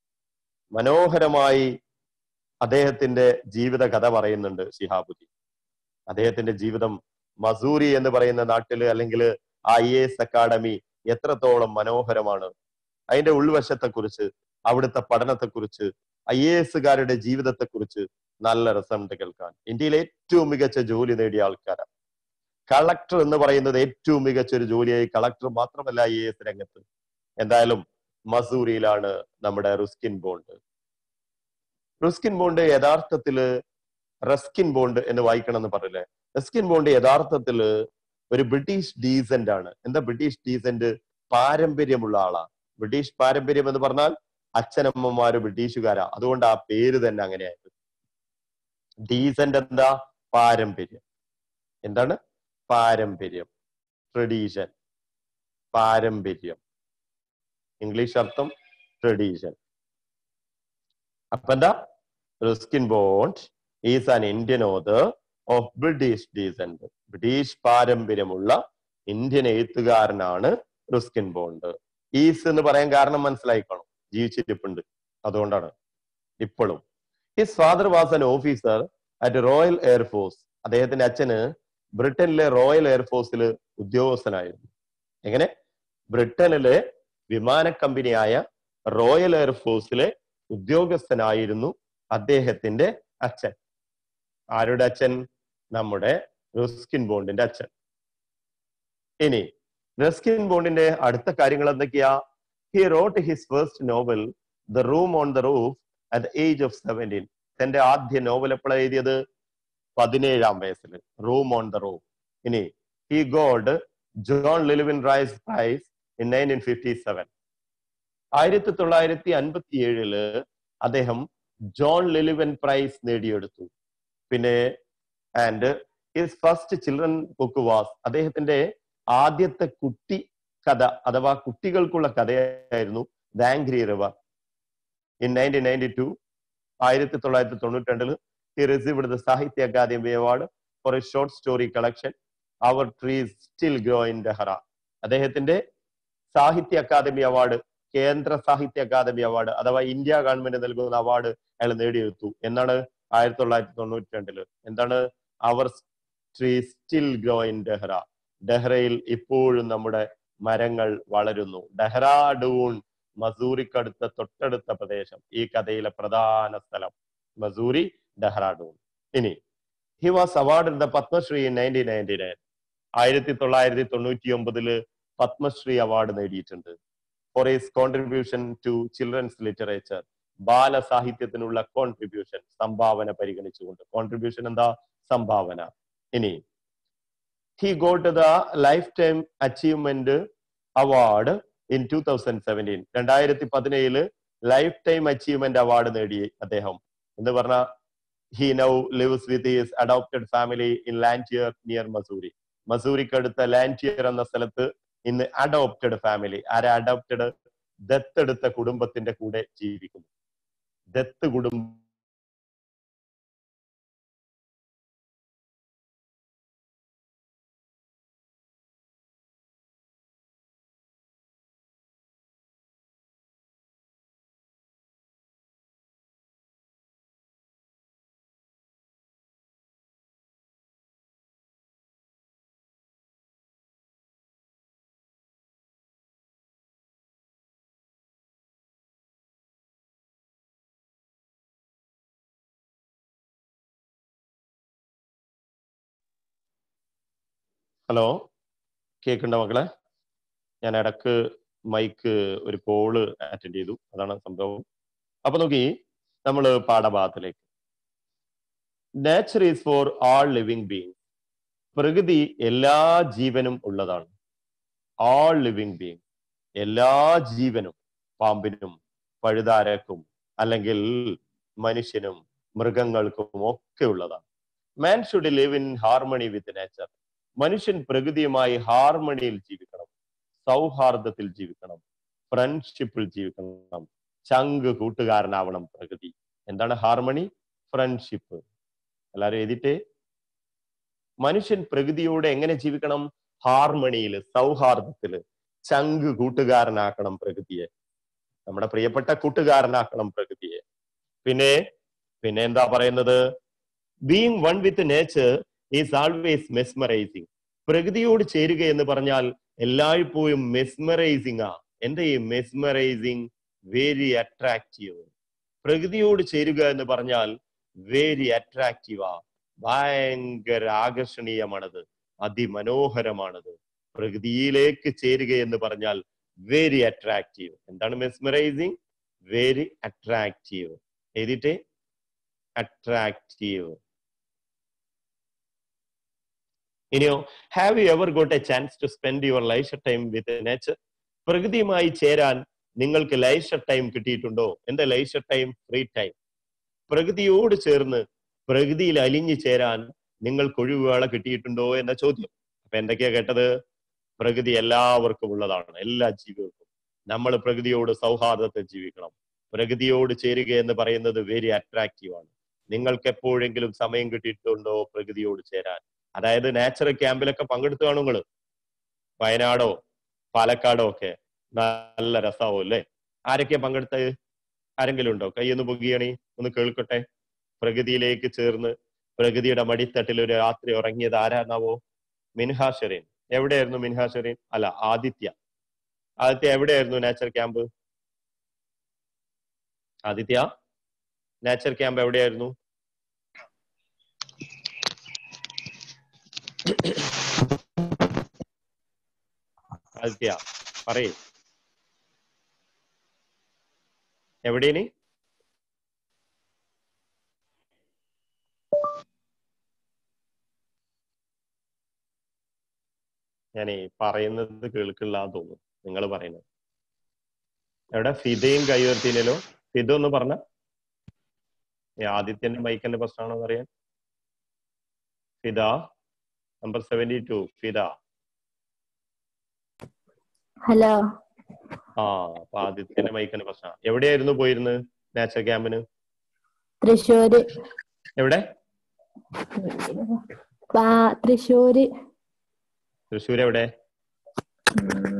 മനോഹരമായി അദ്ദേഹത്തിന്റെ ജീവിത കഥ പറയുന്നുണ്ട് ഷിഹാബുദ്ദീൻ അദ്ദേഹത്തിന്റെ ജീവിതം മസൂരി എന്ന് പറയുന്ന നാട്ടില് അല്ലെങ്കിൽ ഐ എ എസ് അക്കാഡമി എത്രത്തോളം മനോഹരമാണ് അതിന്റെ ഉൾവശത്തെക്കുറിച്ച് അവിടുത്തെ പഠനത്തെക്കുറിച്ച് ഐ എ എസുകാരുടെ ജീവിതത്തെക്കുറിച്ച് നല്ല രസമുണ്ട് കേൾക്കാൻ ഇന്ത്യയിലെ ഏറ്റവും മികച്ച ജോലി നേടിയ ആൾക്കാരാണ് കളക്ടർ എന്ന് പറയുന്നത് ഏറ്റവും മികച്ച ഒരു ജോലിയായി കളക്ടർ മാത്രമല്ല ഐ എ എസ് രംഗത്ത് എന്തായാലും മസൂരിയിലാണ് നമ്മുടെ റുസ്കിൻ ബോണ്ട് റുസ്കിൻ ബോണ്ട് യഥാർത്ഥത്തില് റസ്കിൻ ബോണ്ട് എന്ന് വായിക്കണം എന്ന് പറഞ്ഞില്ലേ റസ്കിൻ ബോണ്ട് യഥാർത്ഥത്തില് ഒരു ബ്രിട്ടീഷ് ഡീസന്റ് ആണ് എന്താ ബ്രിട്ടീഷ് ഡീസന്റ് പാരമ്പര്യമുള്ള ആളാ ബ്രിട്ടീഷ് പാരമ്പര്യം എന്ന് പറഞ്ഞാൽ അച്ഛനമ്മമാര് ബ്രിട്ടീഷുകാരാ അതുകൊണ്ട് ആ പേര് തന്നെ അങ്ങനെയായത് ഡീസന്റ് എന്താ പാരമ്പര്യം എന്താണ് പാരമ്പര്യം ട്രഡീഷൻ പാരമ്പര്യം ഇംഗ്ലീഷ് അർത്ഥം ട്രഡീഷൻ അപ്പൊ എന്താ Ruskin Bond is an Indian author of British descent British പാരമ്പര്യമുള്ള ഇന്ത്യൻ എഴുത്തുകാരനാണ് റിസ്കിൻ ബോണ്ട് ഈസ് എന്ന് പറയാൻ കാരണം മനസ്സിലായിക്കോണം ജീവിച്ചിരിപ്പുണ്ട് അതുകൊണ്ടാണ് ഇപ്പോഴും his father was an officer at Royal air force അദ്ദേഹത്തിന്റെ അച്ഛന് ബ്രിട്ടനിലെ റോയൽ എയർഫോഴ്സിൽ ഉദ്യോഗസ്ഥനായിരുന്നു എങ്ങനെ ബ്രിട്ടനിലെ വിമാന കമ്പനിയായ റോയൽ എയർഫോഴ്സിലെ ഉദ്യോഗസ്ഥനായിരുന്നു അദ്ദേഹത്തിന്റെ അച്ഛൻ ആരുടെ അച്ഛൻ നമ്മുടെ റസ്കിൻ ബോണ്ടിന്റെ അച്ഛൻ ഇനി റസ്കിൻ ബോണ്ടിന്റെ അടുത്ത കാര്യങ്ങൾ എന്തൊക്കെയാ he wrote his first novel the room on the roof at age of seventeen തന്റെ ആദ്യ നോവൽ എപ്പോഴാണ് എഴുതിയത് പതിനേഴാം വയസ്സിൽ റൂം ഓൺ ദ റൂഫ് ഇനി he got John Llewellyn Rhys prize in nineteen fifty seven ആയിരത്തി തൊള്ളായിരത്തി അൻപത്തി ഏഴില് അദ്ദേഹം ജോൺ ലിലിവൻ പ്രൈസ് നേടിയെടുത്തു പിന്നെ and his first children book was അദ്ദേഹത്തിന്റെ ആദ്യത്തെ കുട്ടി കഥ അഥവാ കുട്ടികൾക്കുള്ള കഥയായിരുന്നു the angry river in nineteen ninety two ആയിരത്തി തൊള്ളായിരത്തി തൊണ്ണൂറ്റി രണ്ടില് he received the Sahitya Akademi award for a short story collection our trees still grow in Dehra അദ്ദേഹത്തിന്റെ സാഹിത്യ അക്കാദമി അവാർഡ് കേന്ദ്ര സാഹിത്യ അക്കാദമി അവാർഡ് അഥവാ ഇന്ത്യ ഗവൺമെന്റ് നൽകുന്ന അവാർഡ് അയാൾ നേടിയെടുത്തു എന്നാണ് ആയിരത്തി തൊള്ളായിരത്തി തൊണ്ണൂറ്റി രണ്ടില് എന്താണ് our tree still grow in Dehra ഡെഹ്റയിൽ ഇപ്പോഴും നമ്മുടെ മരങ്ങൾ വളരുന്നു ഡെഹ്റാഡൂൺ മസൂറിക്കടുത്ത തൊട്ടടുത്ത പ്രദേശം ഈ കഥയിലെ പ്രധാന സ്ഥലം മസൂരി ഡെഹ്റാഡൂൺ ഇനി he was award the Padmashri in nineteen ninety nine ആയിരത്തി തൊള്ളായിരത്തി തൊണ്ണൂറ്റി ഒമ്പതില് പത്മശ്രീ അവാർഡ് നേടിയിട്ടുണ്ട് for his contribution to children's literature ബാലസാഹിത്യത്തിനുള്ള കോൺട്രിബ്യൂഷൻ സംഭാവന പരിഗണിച്ചുകൊണ്ട് കോൺട്രിബ്യൂഷൻ എന്താ സംഭാവന ഇനി he got the life time achievement award in two thousand seventeen രണ്ടായിരത്തി പതിനേഴില് ലൈഫ് ടൈം അച്ചീവ്മെന്റ് അവാർഡ് നേടി അദ്ദേഹം എന്ന് പറഞ്ഞ he now lives with his adopted family in Landour near Mussoorie മസൂരിക്കടുത്ത ലാൻറ്റിയർ എന്ന സ്ഥലത്ത് ഇന്ന് അഡോപ്റ്റഡ് ഫാമിലി ആരെ അഡോപ്റ്റഡ് ദത്തെടുത്ത കുടുംബത്തിന്റെ കൂടെ ജീവിക്കുന്നു ദത്ത് കുടുംബം ഹലോ കേൾക്കണ്ട മക്കളെ ഞാൻ ഇടക്ക് മൈക്ക് ഒരു കോള് അറ്റൻഡ് ചെയ്തു അതാണ് സംഭവം അപ്പൊ നോക്കി നമ്മൾ പാഠഭാഗത്തിലേക്ക് nature is for all living being പ്രകൃതി എല്ലാ ജീവനും ഉള്ളതാണ് ആൾ ലിവിങ് ബീങ് എല്ലാ ജീവനും പാമ്പിനും പഴുതാരക്കും അല്ലെങ്കിൽ മനുഷ്യനും മൃഗങ്ങൾക്കും ഒക്കെ ഉള്ളതാണ് man should live in harmony with nature മനുഷ്യൻ പ്രകൃതിയുമായി ഹാർമണിയിൽ ജീവിക്കണം സൗഹാർദ്ദത്തിൽ ജീവിക്കണം ഫ്രണ്ട്ഷിപ്പിൽ ജീവിക്കണം ചങ്ക് കൂട്ടുകാരനാവണം പ്രകൃതി എന്താണ് ഹാർമണി ഫ്രണ്ട്ഷിപ്പ് എല്ലാവരും എഴുതിട്ടേ മനുഷ്യൻ പ്രകൃതിയോട് എങ്ങനെ ജീവിക്കണം ഹാർമണിയില് സൗഹാർദ്ദത്തില് ചങ്ക് കൂട്ടുകാരനാക്കണം പ്രകൃതിയെ നമ്മുടെ പ്രിയപ്പെട്ട കൂട്ടുകാരനാക്കണം പ്രകൃതിയെ പിന്നെ പിന്നെ എന്താ പറയുന്നത് being one with nature is always mesmerising പ്രകൃതിയോട് ചേരുക എന്ന് പറഞ്ഞാൽ എല്ലായ്പ്പോഴും മെസ്മറൈസിങ് ആ എന്താ ഈ മെസ്മറൈസിങ് വെരി അട്രാക്റ്റീവ് പ്രകൃതിയോട് ചേരുക എന്ന് പറഞ്ഞാൽ വെരി അട്രാക്റ്റീവ് ആ ഭയങ്കര ആകർഷണീയമാണത് അതിമനോഹരമാണത് പ്രകൃതിയിലേക്ക് ചേരുക എന്ന് പറഞ്ഞാൽ വെരി അട്രാക്റ്റീവ് എന്താണ് മെസ്മറൈസിങ് വെരി അട്രാക്റ്റീവ് എഴുതിട്ടേ അട്രാക്റ്റീവ് ഇനിയോ have you ever got a chance to spend your leisure time with nature പ്രകൃതിയുമായി ചേരാൻ നിങ്ങൾക്ക് ലൈഷർ ടൈം കിട്ടിയിട്ടുണ്ടോ എന്താ ലൈഷർ ടൈം ഫ്രീ ടൈം പ്രകൃതിയോട് ചേർന്ന് പ്രകൃതിയിൽ അലിഞ്ഞു ചേരാൻ നിങ്ങൾക്ക് ഒഴിവുവേള കിട്ടിയിട്ടുണ്ടോ എന്ന ചോദ്യം അപ്പൊ എന്തൊക്കെയാ കേട്ടത് പ്രകൃതി എല്ലാവർക്കും ഉള്ളതാണ് എല്ലാ ജീവികൾക്കും നമ്മൾ പ്രകൃതിയോട് സൗഹാർദ്ദത്തിൽ ജീവിക്കണം പ്രകൃതിയോട് ചേരുക എന്ന് പറയുന്നത് വെരി അട്രാക്റ്റീവ് ആണ് നിങ്ങൾക്ക് എപ്പോഴെങ്കിലും സമയം കിട്ടിയിട്ടുണ്ടോ പ്രകൃതിയോട് ചേരാൻ അതായത് നാച്ചുറൽ ക്യാമ്പിലൊക്കെ പങ്കെടുത്തു കാണും നിങ്ങള് വയനാടോ പാലക്കാടോ ഒക്കെ നല്ല രസാവും അല്ലേ ആരൊക്കെയാ പങ്കെടുത്തത് ആരെങ്കിലും ഉണ്ടോ കൈ ഒന്ന് പൊക്കിയണി ഒന്ന് കേൾക്കട്ടെ പ്രകൃതിയിലേക്ക് ചേർന്ന് പ്രകൃതിയുടെ മടിത്തട്ടിൽ ഒരു രാത്രി ഉറങ്ങിയത് ആരാന്നാവോ മിൻഹാ ഷെറീൻ എവിടെയായിരുന്നു മിൻഹാ ഷെറീൻ അല്ല ആദിത്യ ആദിത്യ എവിടെയായിരുന്നു nature camp Aditya nature camp എവിടെയായിരുന്നു ആദിത്യ പറയേ എവിടെയാണ് ഞാനേ പറയുന്നത് കേൾക്കില്ല തോന്നുന്നു നിങ്ങൾ പറയുന്നത് എവിടെ ഫിദയും കൈവർത്തിയില്ലല്ലോ ഫിദ ഒന്ന് പറഞ്ഞ ആദിത്യന്റെ മൈക്കിന്റെ പ്രശ്നമാണോ അറിയാൻ Fida number seventy two Fida hello ആ അപ്പൊ ആദിത്യന്റെ മൈക്കിന്റെ പ്രശ്നം എവിടെയായിരുന്നു പോയിരുന്നത് നാച്ചർ ക്യാമ്പിന് തൃശ്ശൂര് എവിടെ പാ- തൃശ്ശൂര് തൃശ്ശൂർ എവിടെ ഉം.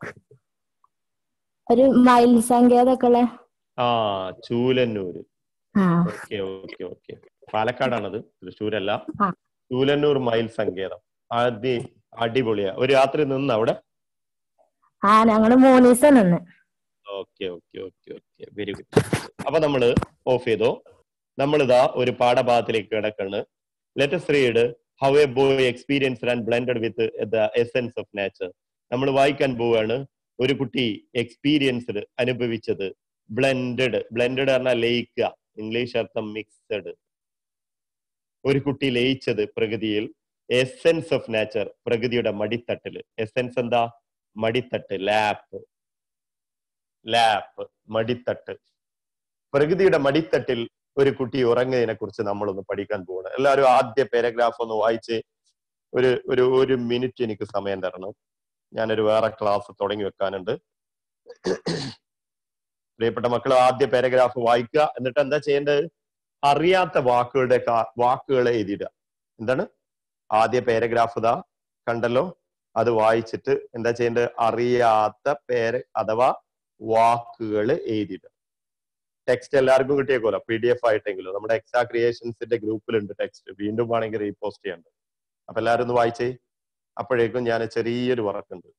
ഒരു മയിൽ സങ്കേതൊക്കെ ഉള്ള ആ ചൂലന്നൂര് ആ ഓക്കെ ഓക്കെ ഓക്കെ പാലക്കാടാണത് തൃശ്ശൂരല്ല ആ. ചൂലന്നൂർ മയിൽ സങ്കേതം അതി അടിപൊളിയാ ഒരു രാത്രി നിന്ന് അവിടെ ആ ഞങ്ങള് മൂന്ന് ദിവസം നിന്ന് okay okay okay okay very good അപ്പൊ നമ്മള് ഓഫ് ചെയ്തോ നമ്മളിതാ ഒരു പാഠഭാഗത്തിലേക്ക് കിടക്കാണ് let's read how a boy experienced and blended with the essence of nature നമ്മൾ വായിക്കാൻ പോവുകയാണ് ഒരു കുട്ടി എക്സ്പീരിയൻസ്ഡ് അനുഭവിച്ചത് ബ്ലെൻഡഡ് ബ്ലെൻഡഡ് പറഞ്ഞാൽ ലയിക്കുക ഇംഗ്ലീഷ് അർത്ഥം മിക്സഡ് ഒരു കുട്ടി ലയിച്ചത് പ്രകൃതിയിൽ എസെൻസ് ഓഫ് നേച്ചർ പ്രകൃതിയുടെ മടിത്തട്ടില് എസെൻസ് എന്താ മടിത്തട്ട് ലാപ്പ് ലാപ്പ് മടിത്തട്ട് പ്രകൃതിയുടെ മടിത്തട്ടിൽ ഒരു കുട്ടി ഉറങ്ങുന്നതിനെ കുറിച്ച് നമ്മളൊന്ന് പഠിക്കാൻ പോവാണ് എല്ലാവരും ആദ്യ പാരഗ്രാഫ് ഒന്ന് വായിച്ച് ഒരു ഒരു ഒരു മിനിറ്റ് എനിക്ക് സമയം തരണം ഞാനൊരു വേറെ ക്ലാസ് തുടങ്ങി വെക്കാനുണ്ട് പ്രിയപ്പെട്ട മക്കൾ ആദ്യ പാരഗ്രാഫ് വായിക്കുക എന്നിട്ട് എന്താ ചെയ്യേണ്ടത് അറിയാത്ത വാക്കുകളുടെ കാ- വാക്കുകളെ എഴുതിയിടുക എന്താണ് ആദ്യ പാരഗ്രാഫ് ഇതാ കണ്ടല്ലോ അത് വായിച്ചിട്ട് എന്താ ചെയ്യേണ്ടത് അറിയാത്ത പേര് അഥവാ വാക്കുകൾ എഴുതിയിടുക ടെക്സ്റ്റ് എല്ലാവർക്കും കിട്ടിയേക്കോലോ പി ഡി എഫ് ആയിട്ടെങ്കിലും നമ്മുടെ എക്സാ ക്രിയേഷൻസിന്റെ ഗ്രൂപ്പിലുണ്ട് ടെക്സ്റ്റ് വീണ്ടും വേണമെങ്കിൽ റീപോസ്റ്റ് ചെയ്യണ്ട് അപ്പൊ എല്ലാവരും ഒന്ന് വായിച്ചേ അപ്പോഴേക്കും ഞാൻ ചെറിയൊരു വർക്കുണ്ട്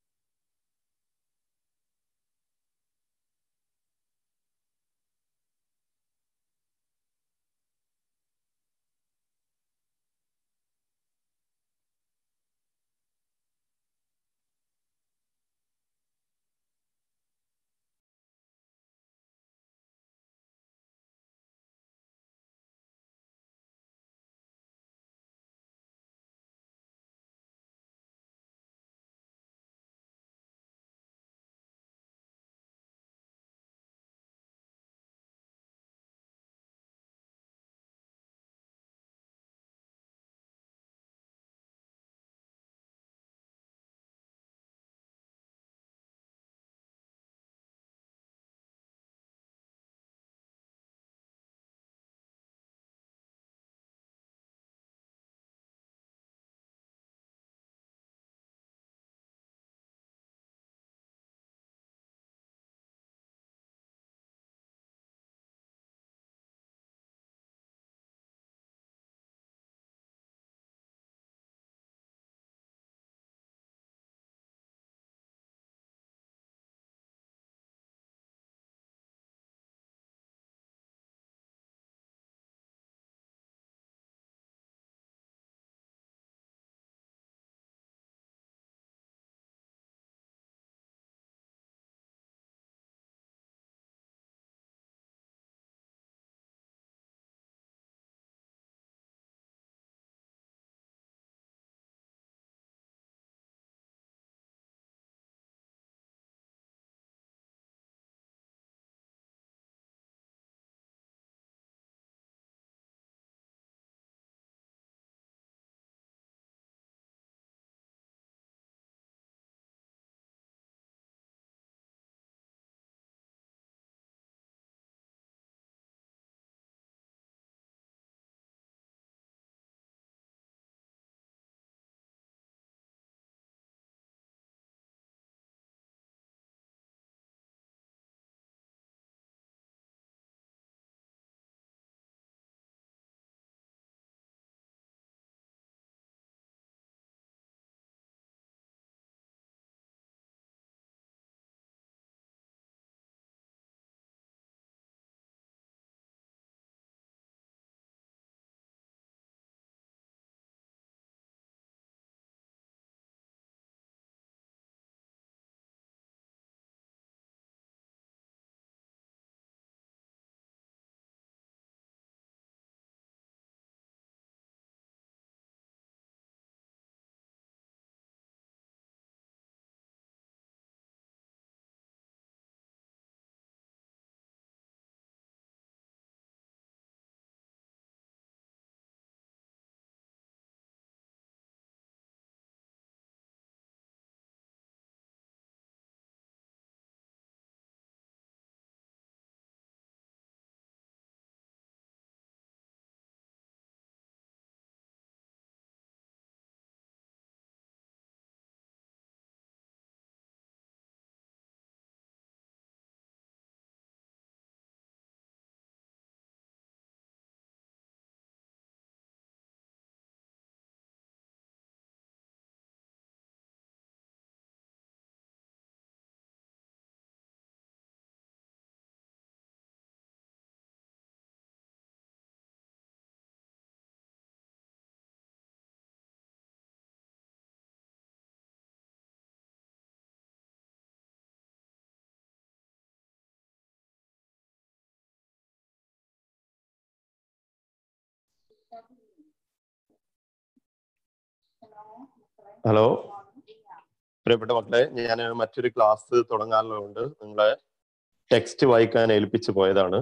ഹലോ പ്രിയപ്പെട്ട മക്കളെ ഞാൻ മറ്റൊരു ക്ലാസ് തുടങ്ങാനുള്ളതുകൊണ്ട് നിങ്ങളെ ടെക്സ്റ്റ് വായിക്കാൻ ഏൽപ്പിച്ചു പോയതാണ്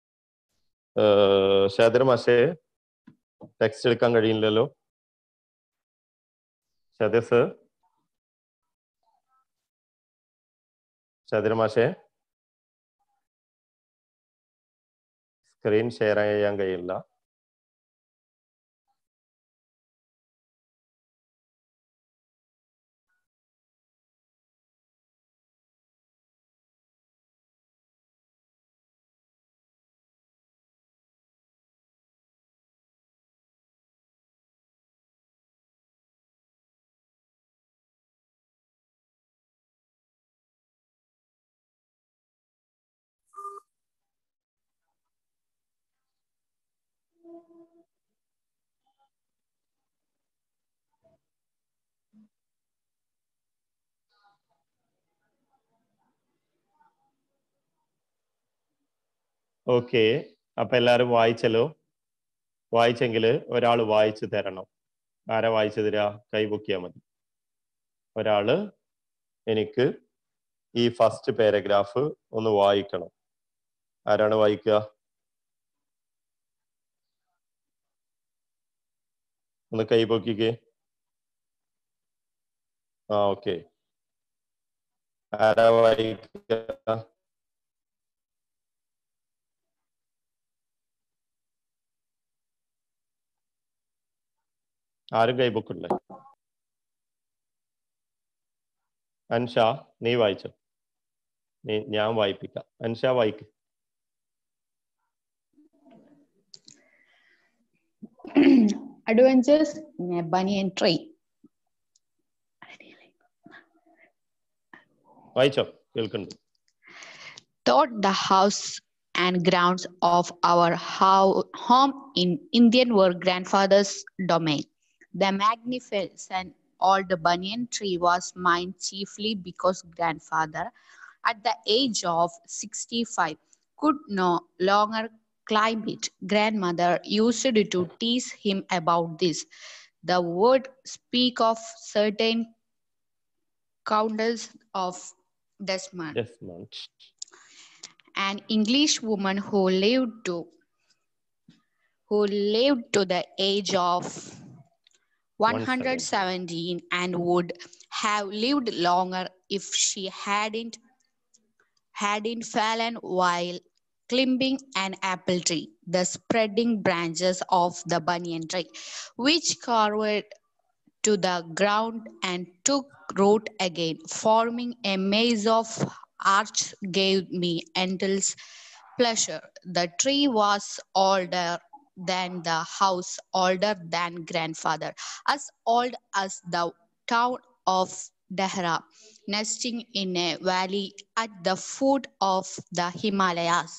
ഷാദർ മാഷെ ടെക്സ്റ്റ് എടുക്കാൻ കഴിയില്ലല്ലോ ഷാദർ സർ ഷാദർ മാഷെ സ്ക്രീൻ ഷെയർ ചെയ്യാൻ കഴിയില്ല ഓക്കെ അപ്പൊ എല്ലാരും വായിച്ചല്ലോ വായിച്ചെങ്കിൽ ഒരാൾ വായിച്ചു തരണം ആരാ വായിച്ചു തരാ കൈ പൊക്കിയാ മതി ഒരാള് എനിക്ക് ഈ ഫസ്റ്റ് പാരഗ്രാഫ് ഒന്ന് വായിക്കണം ആരാണ് വായിക്കുക ഒന്ന് കൈ പൊക്കിക്കേ ആ ഓക്കെ ആരാ വായിക്കുക ആരും കൈബുക്കില്ലേ അൻഷ നീ വായിച്ചോ നീ ഞാൻ വായിപ്പിക്കാം അൻഷ വായിക്ക് Adventures in a banyan tree. വായിച്ചോ കേൾക്കുന്നുണ്ട് Thought the house and grounds of our ho- home in Indian were grandfather's domain. The magnificent old banyan tree was mine chiefly because grandfather, at the age of 65, could no longer climb it. Grandmother used to tease him about this. The word speak of certain countess of Desmond Desmond. an English woman who lived to who lived to the age of 117 and would have lived longer if she hadn't hadn't fallen while climbing an apple tree the spreading branches of the banyan tree which carved to the ground and took root again forming a maze of arch gave me endless pleasure. The tree was older than the house, older than grandfather, as old as the town of Dehra, nesting in a valley at the foot of the Himalayas.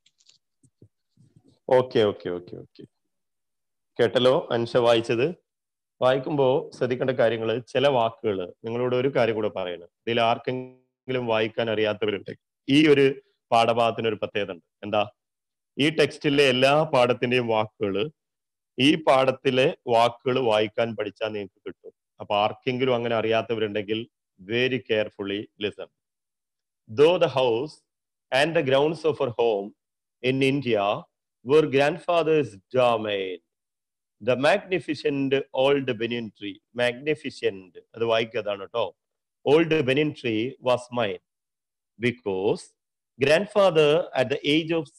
Okay okay okay okay കേട്ടല്ലോ അൻഷ വായിച്ചത് വായിക്കുമ്പോൾ ശ്രദ്ധിക്കേണ്ട കാര്യങ്ങൾ ചില വാക്കുകൾ നിങ്ങളോട് ഒരു കാര്യം കൂടെ പറയണം ഇതിൽ ആർക്കെങ്കിലും വായിക്കാൻ അറിയാത്തവരുണ്ട് ഈ ഒരു പാഠഭാഗത്തിന് ഒരു പ്രത്യേകത ഉണ്ട് എന്താ ഈ ടെക്സ്റ്റിലെ എല്ലാ പാഠത്തിന്റെയും വാക്കുകൾ ഈ പാഠത്തിലെ വാക്കുകൾ വായിക്കാൻ പഠിച്ചാൽ നിങ്ങൾക്ക് കിട്ടും അപ്പൊ ആർക്കെങ്കിലും അങ്ങനെ അറിയാത്തവരുണ്ടെങ്കിൽ very carefully listen though the house and the grounds of our home in India were grandfather's domain. The magnificent old banyan tree, magnificent, അത് വായിക്കതാണ് കേട്ടോ old banyan tree was mine because grandfather at the age of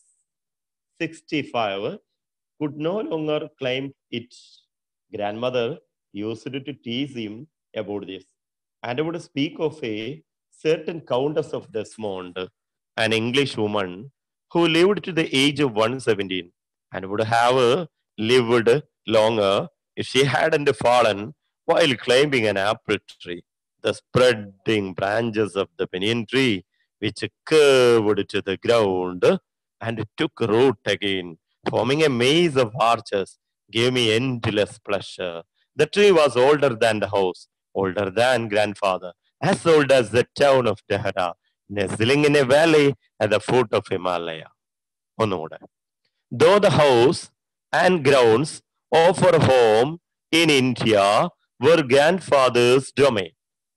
65 could no longer climb it. Grandmother used to tease him about this and would speak of a certain Countess of Desmond, an English woman who lived to the age of 117 and would have lived longer if she hadn't fallen while climbing an apple tree. The spreading branches of the banyan tree, which curved to the ground and took root again, forming a maze of arches, gave me endless pleasure. The tree was older than the house, older than grandfather, as old as the town of Dehra, nestling in a valley at the foot of Himalaya. ഒന്നുകൂടെ Though the house and grounds of our home in India were grandfather's domain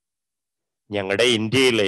ഞങ്ങളുടെ ഇന്ത്യയിലെ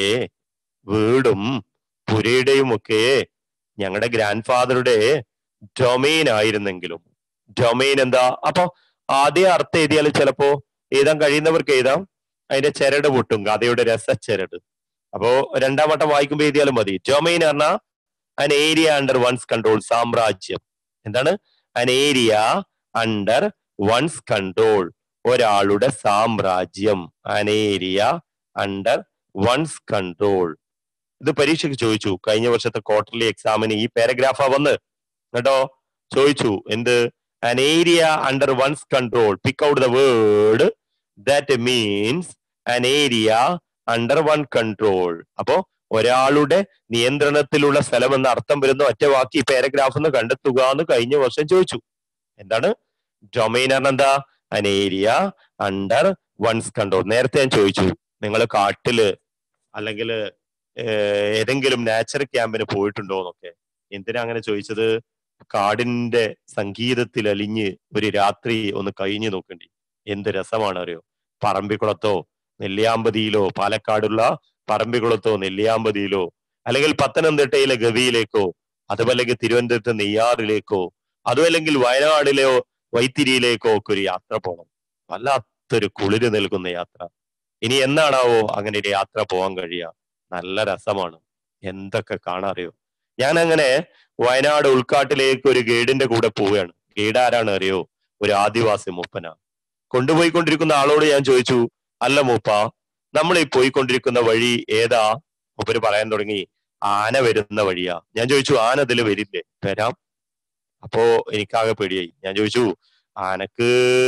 വീടും പുരയുടെയും ഒക്കെ ഞങ്ങളുടെ ഗ്രാൻഡ് ഫാദറുടെ domain ആയിരുന്നെങ്കിലും ഡൊമൈൻ എന്താ അപ്പൊ ആദ്യ അർത്ഥം എഴുതിയാൽ ചിലപ്പോ എഴുതാൻ കഴിയുന്നവർക്ക് എഴുതാം അതിന്റെ ചരട് പൊട്ടും കഥയുടെ രസച്ചരട് അപ്പോ രണ്ടാം വട്ടം വായിക്കുമ്പോൾ എഴുതിയാലും മതി ഡൊമൈൻ പറഞ്ഞാൽ അൻ ഏരിയ അണ്ടർ വൺസ് കൺട്രോൾ സാമ്രാജ്യം എന്താണ് അൻ ഏരിയ അണ്ടർ വൺസ് കൺട്രോൾ ഒരാളുടെ സാമ്രാജ്യം അൻ ഏരിയ അണ്ടർ വൺസ് കൺട്രോൾ ഇത് പരീക്ഷയ്ക്ക് ചോദിച്ചു കഴിഞ്ഞ വർഷത്തെ ക്വാർട്ടർലി എക്സാമിന് ഈ പാരഗ്രാഫാ വന്ന് കേട്ടോ ചോദിച്ചു എന്ത് an area under one's control pick out the word that means an area under one control അപ്പോ ഒരാളുടെ നിയന്ത്രണത്തിലുള്ള സ്ഥലം എന്ന അർത്ഥം വരുന്ന ഒറ്റ വാക്ക് ഈ പാരഗ്രാഫ് എന്ന് കണ്ടെത്തുക എന്ന് കഴിഞ്ഞ വർഷം ചോദിച്ചു എന്താണ് ഡൊമൈൻ എന്താ an area under one's control നേരത്തെ ഞാൻ ചോദിച്ചു നിങ്ങൾ കാട്ടില് അല്ലെങ്കിൽ ഏതെങ്കിലും നാച്ചർ ക്യാമ്പിന് പോയിട്ടുണ്ടോ എന്നൊക്കെ എന്തിനാ അങ്ങനെ ചോദിച്ചത് കാടിന്റെ സംഗീതത്തിൽ അലിഞ്ഞ് ഒരു രാത്രി ഒന്ന് കഴിഞ്ഞു നോക്കണ്ടി എന്ത് രസമാണ് അറിയോ പറമ്പിക്കുളത്തോ നെല്ലിയാമ്പതിയിലോ പാലക്കാടുള്ള പറമ്പിക്കുളത്തോ നെല്ലിയാമ്പതിയിലോ അല്ലെങ്കിൽ പത്തനംതിട്ടയിലെ ഗവിയിലേക്കോ അതുമല്ലെങ്കിൽ തിരുവനന്തപുരത്ത് നെയ്യാറിലേക്കോ അതുമല്ലെങ്കിൽ വയനാടിലെയോ വൈത്തിരിയിലേക്കോ ഒക്കെ ഒരു യാത്ര പോകണം വല്ലാത്തൊരു കുളിര് നൽകുന്ന യാത്ര ഇനി എന്നാണാവോ അങ്ങനെ ഒരു യാത്ര പോകാൻ കഴിയുക നല്ല രസമാണ് എന്തൊക്കെ കാണാറിയോ ഞാൻ അങ്ങനെ വയനാട് ഉൾക്കാട്ടിലേക്ക് ഒരു ഗൈഡിന്റെ കൂടെ പോവുകയാണ് ഗൈഡ് ആരാണ് അറിയോ ഒരു ആദിവാസി മൂപ്പന കൊണ്ടുപോയിക്കൊണ്ടിരിക്കുന്ന ആളോട് ഞാൻ ചോദിച്ചു അല്ല മൂപ്പ നമ്മൾ ഈ പോയിക്കൊണ്ടിരിക്കുന്ന വഴി ഏതാ മൂപ്പര് പറയാൻ തുടങ്ങി ആന വരുന്ന വഴിയാ ഞാൻ ചോദിച്ചു ആന ഇതിൽ വരില്ലേ വരാം അപ്പോ എനിക്കാകെ പേടിയായി ഞാൻ ചോദിച്ചു ആനക്ക്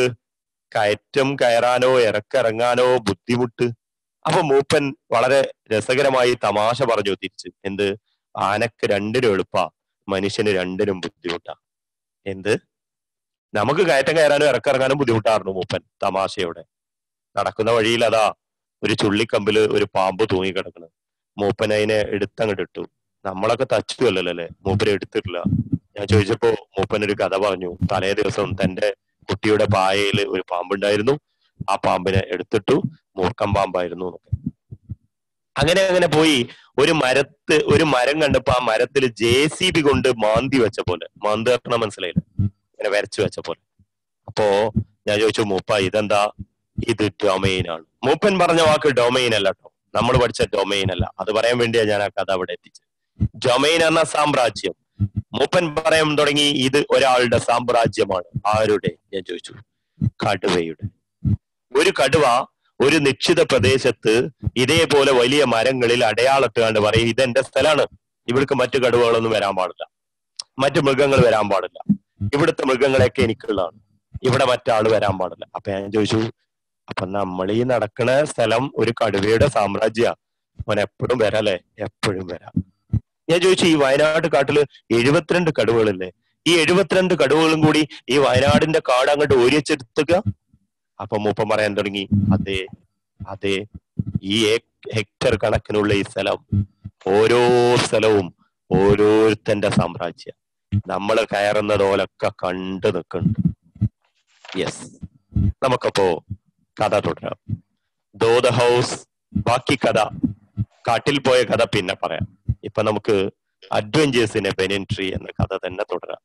കയറ്റം കയറാനോ ഇറക്കിറങ്ങാനോ ബുദ്ധിമുട്ട് അപ്പൊ മൂപ്പൻ വളരെ രസകരമായി തമാശ പറഞ്ഞു തിരിച്ച് എന്ത് ആനക്ക് രണ്ടിനും എളുപ്പാ മനുഷ്യന് രണ്ടിനും ബുദ്ധിമുട്ടാ എന്ത് നമുക്ക് കയറ്റം കയറാനും ഇറക്കിറങ്ങാനും ബുദ്ധിമുട്ടായിരുന്നു മൂപ്പൻ തമാശയോടെ നടക്കുന്ന വഴിയിൽ അതാ ഒരു ചുള്ളിക്കമ്പില് ഒരു പാമ്പ് തൂങ്ങിക്കിടക്കണ് മൂപ്പൻ അതിനെ എടുത്തങ്ങോട്ട് ഇട്ടു നമ്മളൊക്കെ തച്ചു അല്ലല്ലോ അല്ലെ മൂപ്പനെ എടുത്തിട്ടില്ല ഞാൻ ചോദിച്ചപ്പോ മൂപ്പൻ ഒരു കഥ പറഞ്ഞു തലേ ദിവസം തന്റെ കുട്ടിയുടെ പായയിൽ ഒരു പാമ്പുണ്ടായിരുന്നു ആ പാമ്പിനെ എടുത്തിട്ടു മൂർക്കം പാമ്പായിരുന്നു എന്നൊക്കെ അങ്ങനെ അങ്ങനെ പോയി ഒരു മരത്ത് ഒരു മരം കണ്ടപ്പോ ആ മരത്തിൽ ജെ സി ബി കൊണ്ട് മാന്തി വെച്ച പോലെ മാന്തി വെക്കണ മനസ്സിലായില്ല ഇങ്ങനെ വരച്ചു വെച്ച പോലെ അപ്പോ ഞാൻ ചോദിച്ചു മൂപ്പ ഇതെന്താ ഇത് ഡൊമൈൻ ആണ് മൂപ്പൻ പറഞ്ഞ വാക്ക് ഡൊമൈൻ അല്ല കേട്ടോ നമ്മൾ പഠിച്ച ഡൊമൈൻ അല്ല അത് പറയാൻ വേണ്ടിയാ ഞാൻ ആ കഥ അവിടെ എത്തിച്ചത് ഡൊമൈൻ എന്ന സാമ്രാജ്യം മൂപ്പൻ പറയാൻ തുടങ്ങി ഇത് ഒരാളുടെ സാമ്രാജ്യമാണ് ആരുടെ ഞാൻ ചോദിച്ചു കടുവയുടെ ഒരു കടുവ ഒരു നിശ്ചിത പ്രദേശത്ത് ഇതേപോലെ വലിയ മരങ്ങളിൽ അടയാളത്തുകാണ്ട് പറയും ഇതെന്റെ സ്ഥലമാണ് ഇവിടേക്ക് മറ്റു കടുവകളൊന്നും വരാൻ പാടില്ല മറ്റു മൃഗങ്ങൾ വരാൻ പാടില്ല ഇവിടുത്തെ മൃഗങ്ങളെയൊക്കെ എനിക്കുള്ളതാണ് ഇവിടെ മറ്റാള് വരാൻ പാടില്ല അപ്പൊ ഞാൻ ചോദിച്ചു അപ്പൊ നമ്മൾ ഈ നടക്കുന്ന സ്ഥലം ഒരു കടുവയുടെ സാമ്രാജ്യ അവൻ എപ്പോഴും വരാല്ലേ എപ്പോഴും വരാം ഞാൻ ചോദിച്ചു ഈ വയനാട് കാട്ടില് എഴുപത്തിരണ്ട് കടുവകളില്ലേ ഈ എഴുപത്തിരണ്ട് കടുവകളും കൂടി ഈ വയനാടിന്റെ കാട് അങ്ങോട്ട് ഓരിച്ചെടുത്തുക അപ്പൊ മൂപ്പൻ പറയാൻ തുടങ്ങി അതെ അതെ ഈ ഹെക്ടർ കണക്കിനുള്ള ഈ സ്ഥലം ഓരോ സ്ഥലവും ഓരോരുത്തന്റെ സാമ്രാജ്യം നമ്മൾ കയറുന്നത് പോലൊക്കെ കണ്ടു നിൽക്കുന്നുണ്ട് യെസ് നമുക്കപ്പോ കഥ തുടരാം ദോ ദ ഹൗസ് ബാക്കി കഥ കാട്ടിൽ പോയ കഥ പിന്നെ പറയാം ഇപ്പൊ നമുക്ക് അഡ്വഞ്ചേഴ്സിനെ ബെനിൻട്രി എന്ന കഥ തന്നെ തുടരാം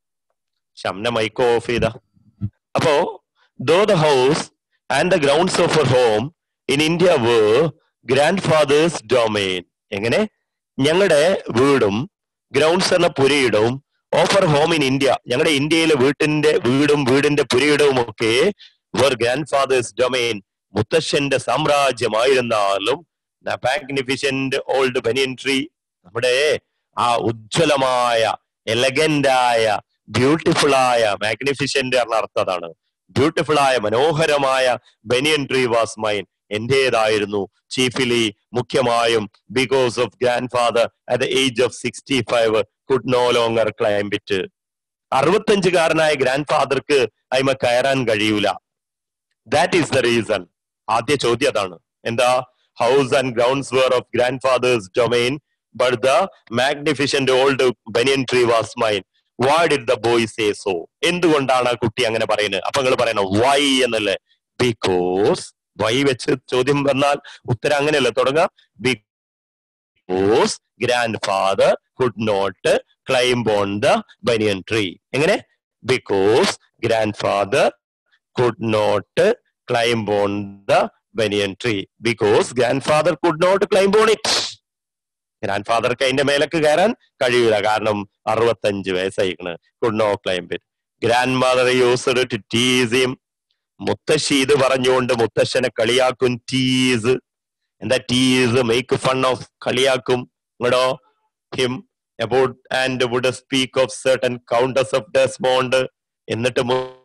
ഷംന മൈക്കോ ഓഫ് ചെയ്ത അപ്പോ though the house and the grounds of our home in India were grandfather's domain എങ്ങനെ ഞങ്ങളുടെ വീടും ഗ്രൗണ്ട്സ് എന്ന പുരയിടവും ഓഫർ ഹോം ഇൻ ഇന്ത്യ ഞങ്ങളുടെ ഇന്ത്യയിലെ വീട്ടിന്റെ വീടും വീടിന്റെ പുരയിടവും ഒക്കെ വർ ഗ്രാൻഡ് ഫാദേഴ്സ് ഡൊമൈൻ മുത്തശ്ശന്റെ സാമ്രാജ്യമായിരുന്നാലും മാഗ്നിഫിഷ്യന്റ് ഓൾഡ് ബനിയൻ ട്രീ നമ്മുടെ ആ ഉജ്ജ്വലമായ എലഗന്റായ ബ്യൂട്ടിഫുൾ ആയ മാഗ്നിഫിഷ്യന്റ് എന്ന അർത്ഥം അതാണ് ബ്യൂട്ടിഫുൾ ആയ മനോഹരമായ ബനിയൻ ട്രീ വാസ് മൈൻ എന്റേതായിരുന്നു ചീഫിലി മുഖ്യമായും because of grandfather at the age of sixty five could no longer climb it അറുപത്തഞ്ചുകാരനായ ഗ്രാൻഡ് ഫാദർക്ക് അയിമ കയറാൻ കഴിയൂല ദാറ്റ് ഈസ് ദ റീസൺ ആദ്യ ചോദ്യം അതാണ് എന്താ house and grounds were of grandfather's domain but the magnificent old banyan tree was mine why did the boy say so എന്തുകൊണ്ടാണ് ആ കുട്ടി അങ്ങനെ പറയുന്നത് അപ്പൊ നിങ്ങൾ പറയണം വൈ എന്നല്ലേ ബിക്കോസ് വൈ വെച്ച് ചോദ്യം വന്നാൽ ഉത്തരം അങ്ങനെയല്ലേ തുടങ്ങാം because grandfather could not climb on the banyan tree എങ്ങനെ because grandfather could not climb on the banyan tree because grandfather could not climb on it ഗ്രാൻഡ് ഫാദർക്ക് അതിന്റെ മേലേക്ക് കയറാൻ കഴിയില്ല കാരണം അറുപത്തഞ്ച് വയസ്സായിക്കണ് could not climb it grandmother used to tease him മുത്തശ്ശി ഇത് പറഞ്ഞുകൊണ്ട് മുത്തശ്ശനെ കളിയാക്കും ടീസ് എന്താ ടീസ് മേക്ക് ഫൺ ഓഫ് കളിയാക്കും ഇങ്ങടോ him about and would speak of certain countess of Desmond എന്നിട്ട്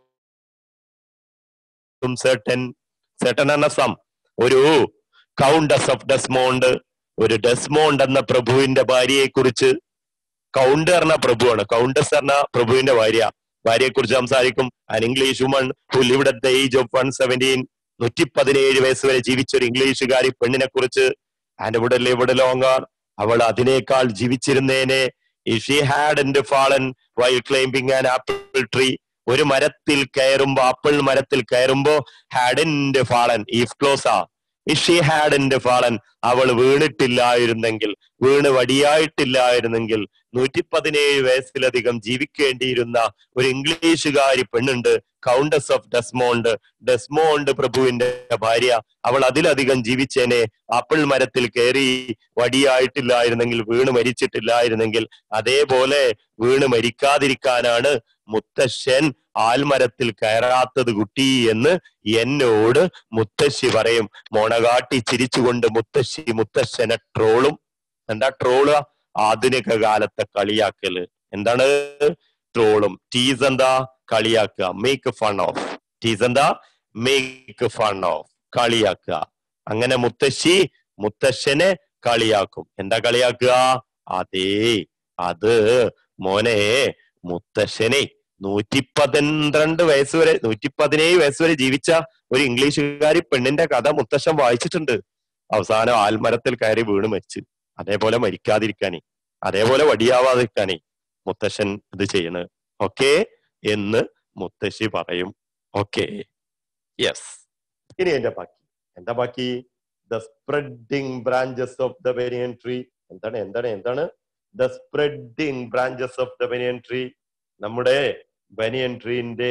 certain certain എന്ന സം ഒരു കൗണ്ടസ് ഓഫ് ഡെസ്മോണ്ട് ഒരു ഡെസ്മോണ്ട് എന്ന പ്രഭുവിന്റെ ഭാര്യയെ കുറിച്ച് കൗണ്ട് പറഞ്ഞ പ്രഭുവാണ് കൗണ്ടസ് പറഞ്ഞ പ്രഭുവിന്റെ ഭാര്യ ഭാര്യയെ കുറിച്ച് സംസാരിക്കും an English woman who lived at the age of one seventeen നൂറ്റി പതിനേഴ് വയസ്സ് വരെ ജീവിച്ച ഒരു ഇംഗ്ലീഷുകാരി പെണ്ണിനെ കുറിച്ച് ആൻഡ് ഇവിടെ ലിവ്ഡ് ലോങ്ങർ അവൾ അതിനേക്കാൾ ജീവിച്ചിരുന്നേനെ she had and fallen while climbing an apple tree ഒരു മരത്തിൽ കയറുമ്പോ ആപ്പിൾ മരത്തിൽ കയറുമ്പോ had and fallen if clause she had and fallen അവൾ വീണിട്ടില്ലായിരുന്നെങ്കിൽ വീണ് വടിയായിട്ടില്ലായിരുന്നെങ്കിൽ നൂറ്റി പതിനേഴ് വയസ്സിലധികം ജീവിക്കേണ്ടിയിരുന്ന ഒരു ഇംഗ്ലീഷുകാരി പെണ്ണുണ്ട് കൗണ്ടസ് ഓഫ് ഡെസ്മോണ്ട് ഡെസ്മോണ്ട് പ്രഭുവിന്റെ ഭാര്യ അവൾ അതിലധികം ജീവിച്ചേനെ ആപ്പിൾ മരത്തിൽ കയറി വടിയായിട്ടില്ലായിരുന്നെങ്കിൽ വീണ് മരിച്ചിട്ടില്ലായിരുന്നെങ്കിൽ അതേപോലെ വീണ് മരിക്കാതിരിക്കാനാണ് മുത്തശ്ശൻ ആൽമരത്തിൽ കയറാത്തത് കുട്ടി എന്ന് എന്നോട് മുത്തശ്ശി പറയും മോണകാട്ടി ചിരിച്ചുകൊണ്ട് മുത്തശ്ശി മുത്തശ്ശനെ ട്രോളും എന്താ ട്രോള് ആധുനിക കാലത്തെ കളിയാക്കല് എന്താണ് ട്രോളും ടീസ് എന്താ കളിയാക്കുക മേക്ക് ഫൺ ഓഫ് ടീസ് എന്താ മേക്ക് ഫൺ ഓഫ് കളിയാക്കുക അങ്ങനെ മുത്തശ്ശി മുത്തശ്ശനെ കളിയാക്കും എന്താ കളിയാക്കുക അതേ അത് മോനെ മുത്തശ്ശനെ നൂറ്റി പന്ത്രണ്ട് വയസ്സ് വരെ നൂറ്റി പതിനേഴ് വയസ്സ് വരെ ജീവിച്ച ഒരു ഇംഗ്ലീഷുകാരി പെണ്ണിന്റെ കഥ മുത്തശ്ശൻ വായിച്ചിട്ടുണ്ട് അവസാനം ആൽമരത്തിൽ കയറി വീണ് മരിച്ചു അതേപോലെ മരിക്കാതിരിക്കാനേ അതേപോലെ വടിയാവാതിരിക്കാനേ മുത്തശ്ശൻ ഇത് ചെയ്യണ് ഓക്കെ എന്ന് മുത്തശ്ശി പറയും ഓക്കെ യെസ് ഇനി എന്റെ ബാക്കി എന്താ ബാക്കി the spreading branches of the banyan tree എന്താണ് എന്താണ് എന്താണ് the spreading branches of the banyan tree നമ്മുടെ ബനിയൻ ട്രീന്റെ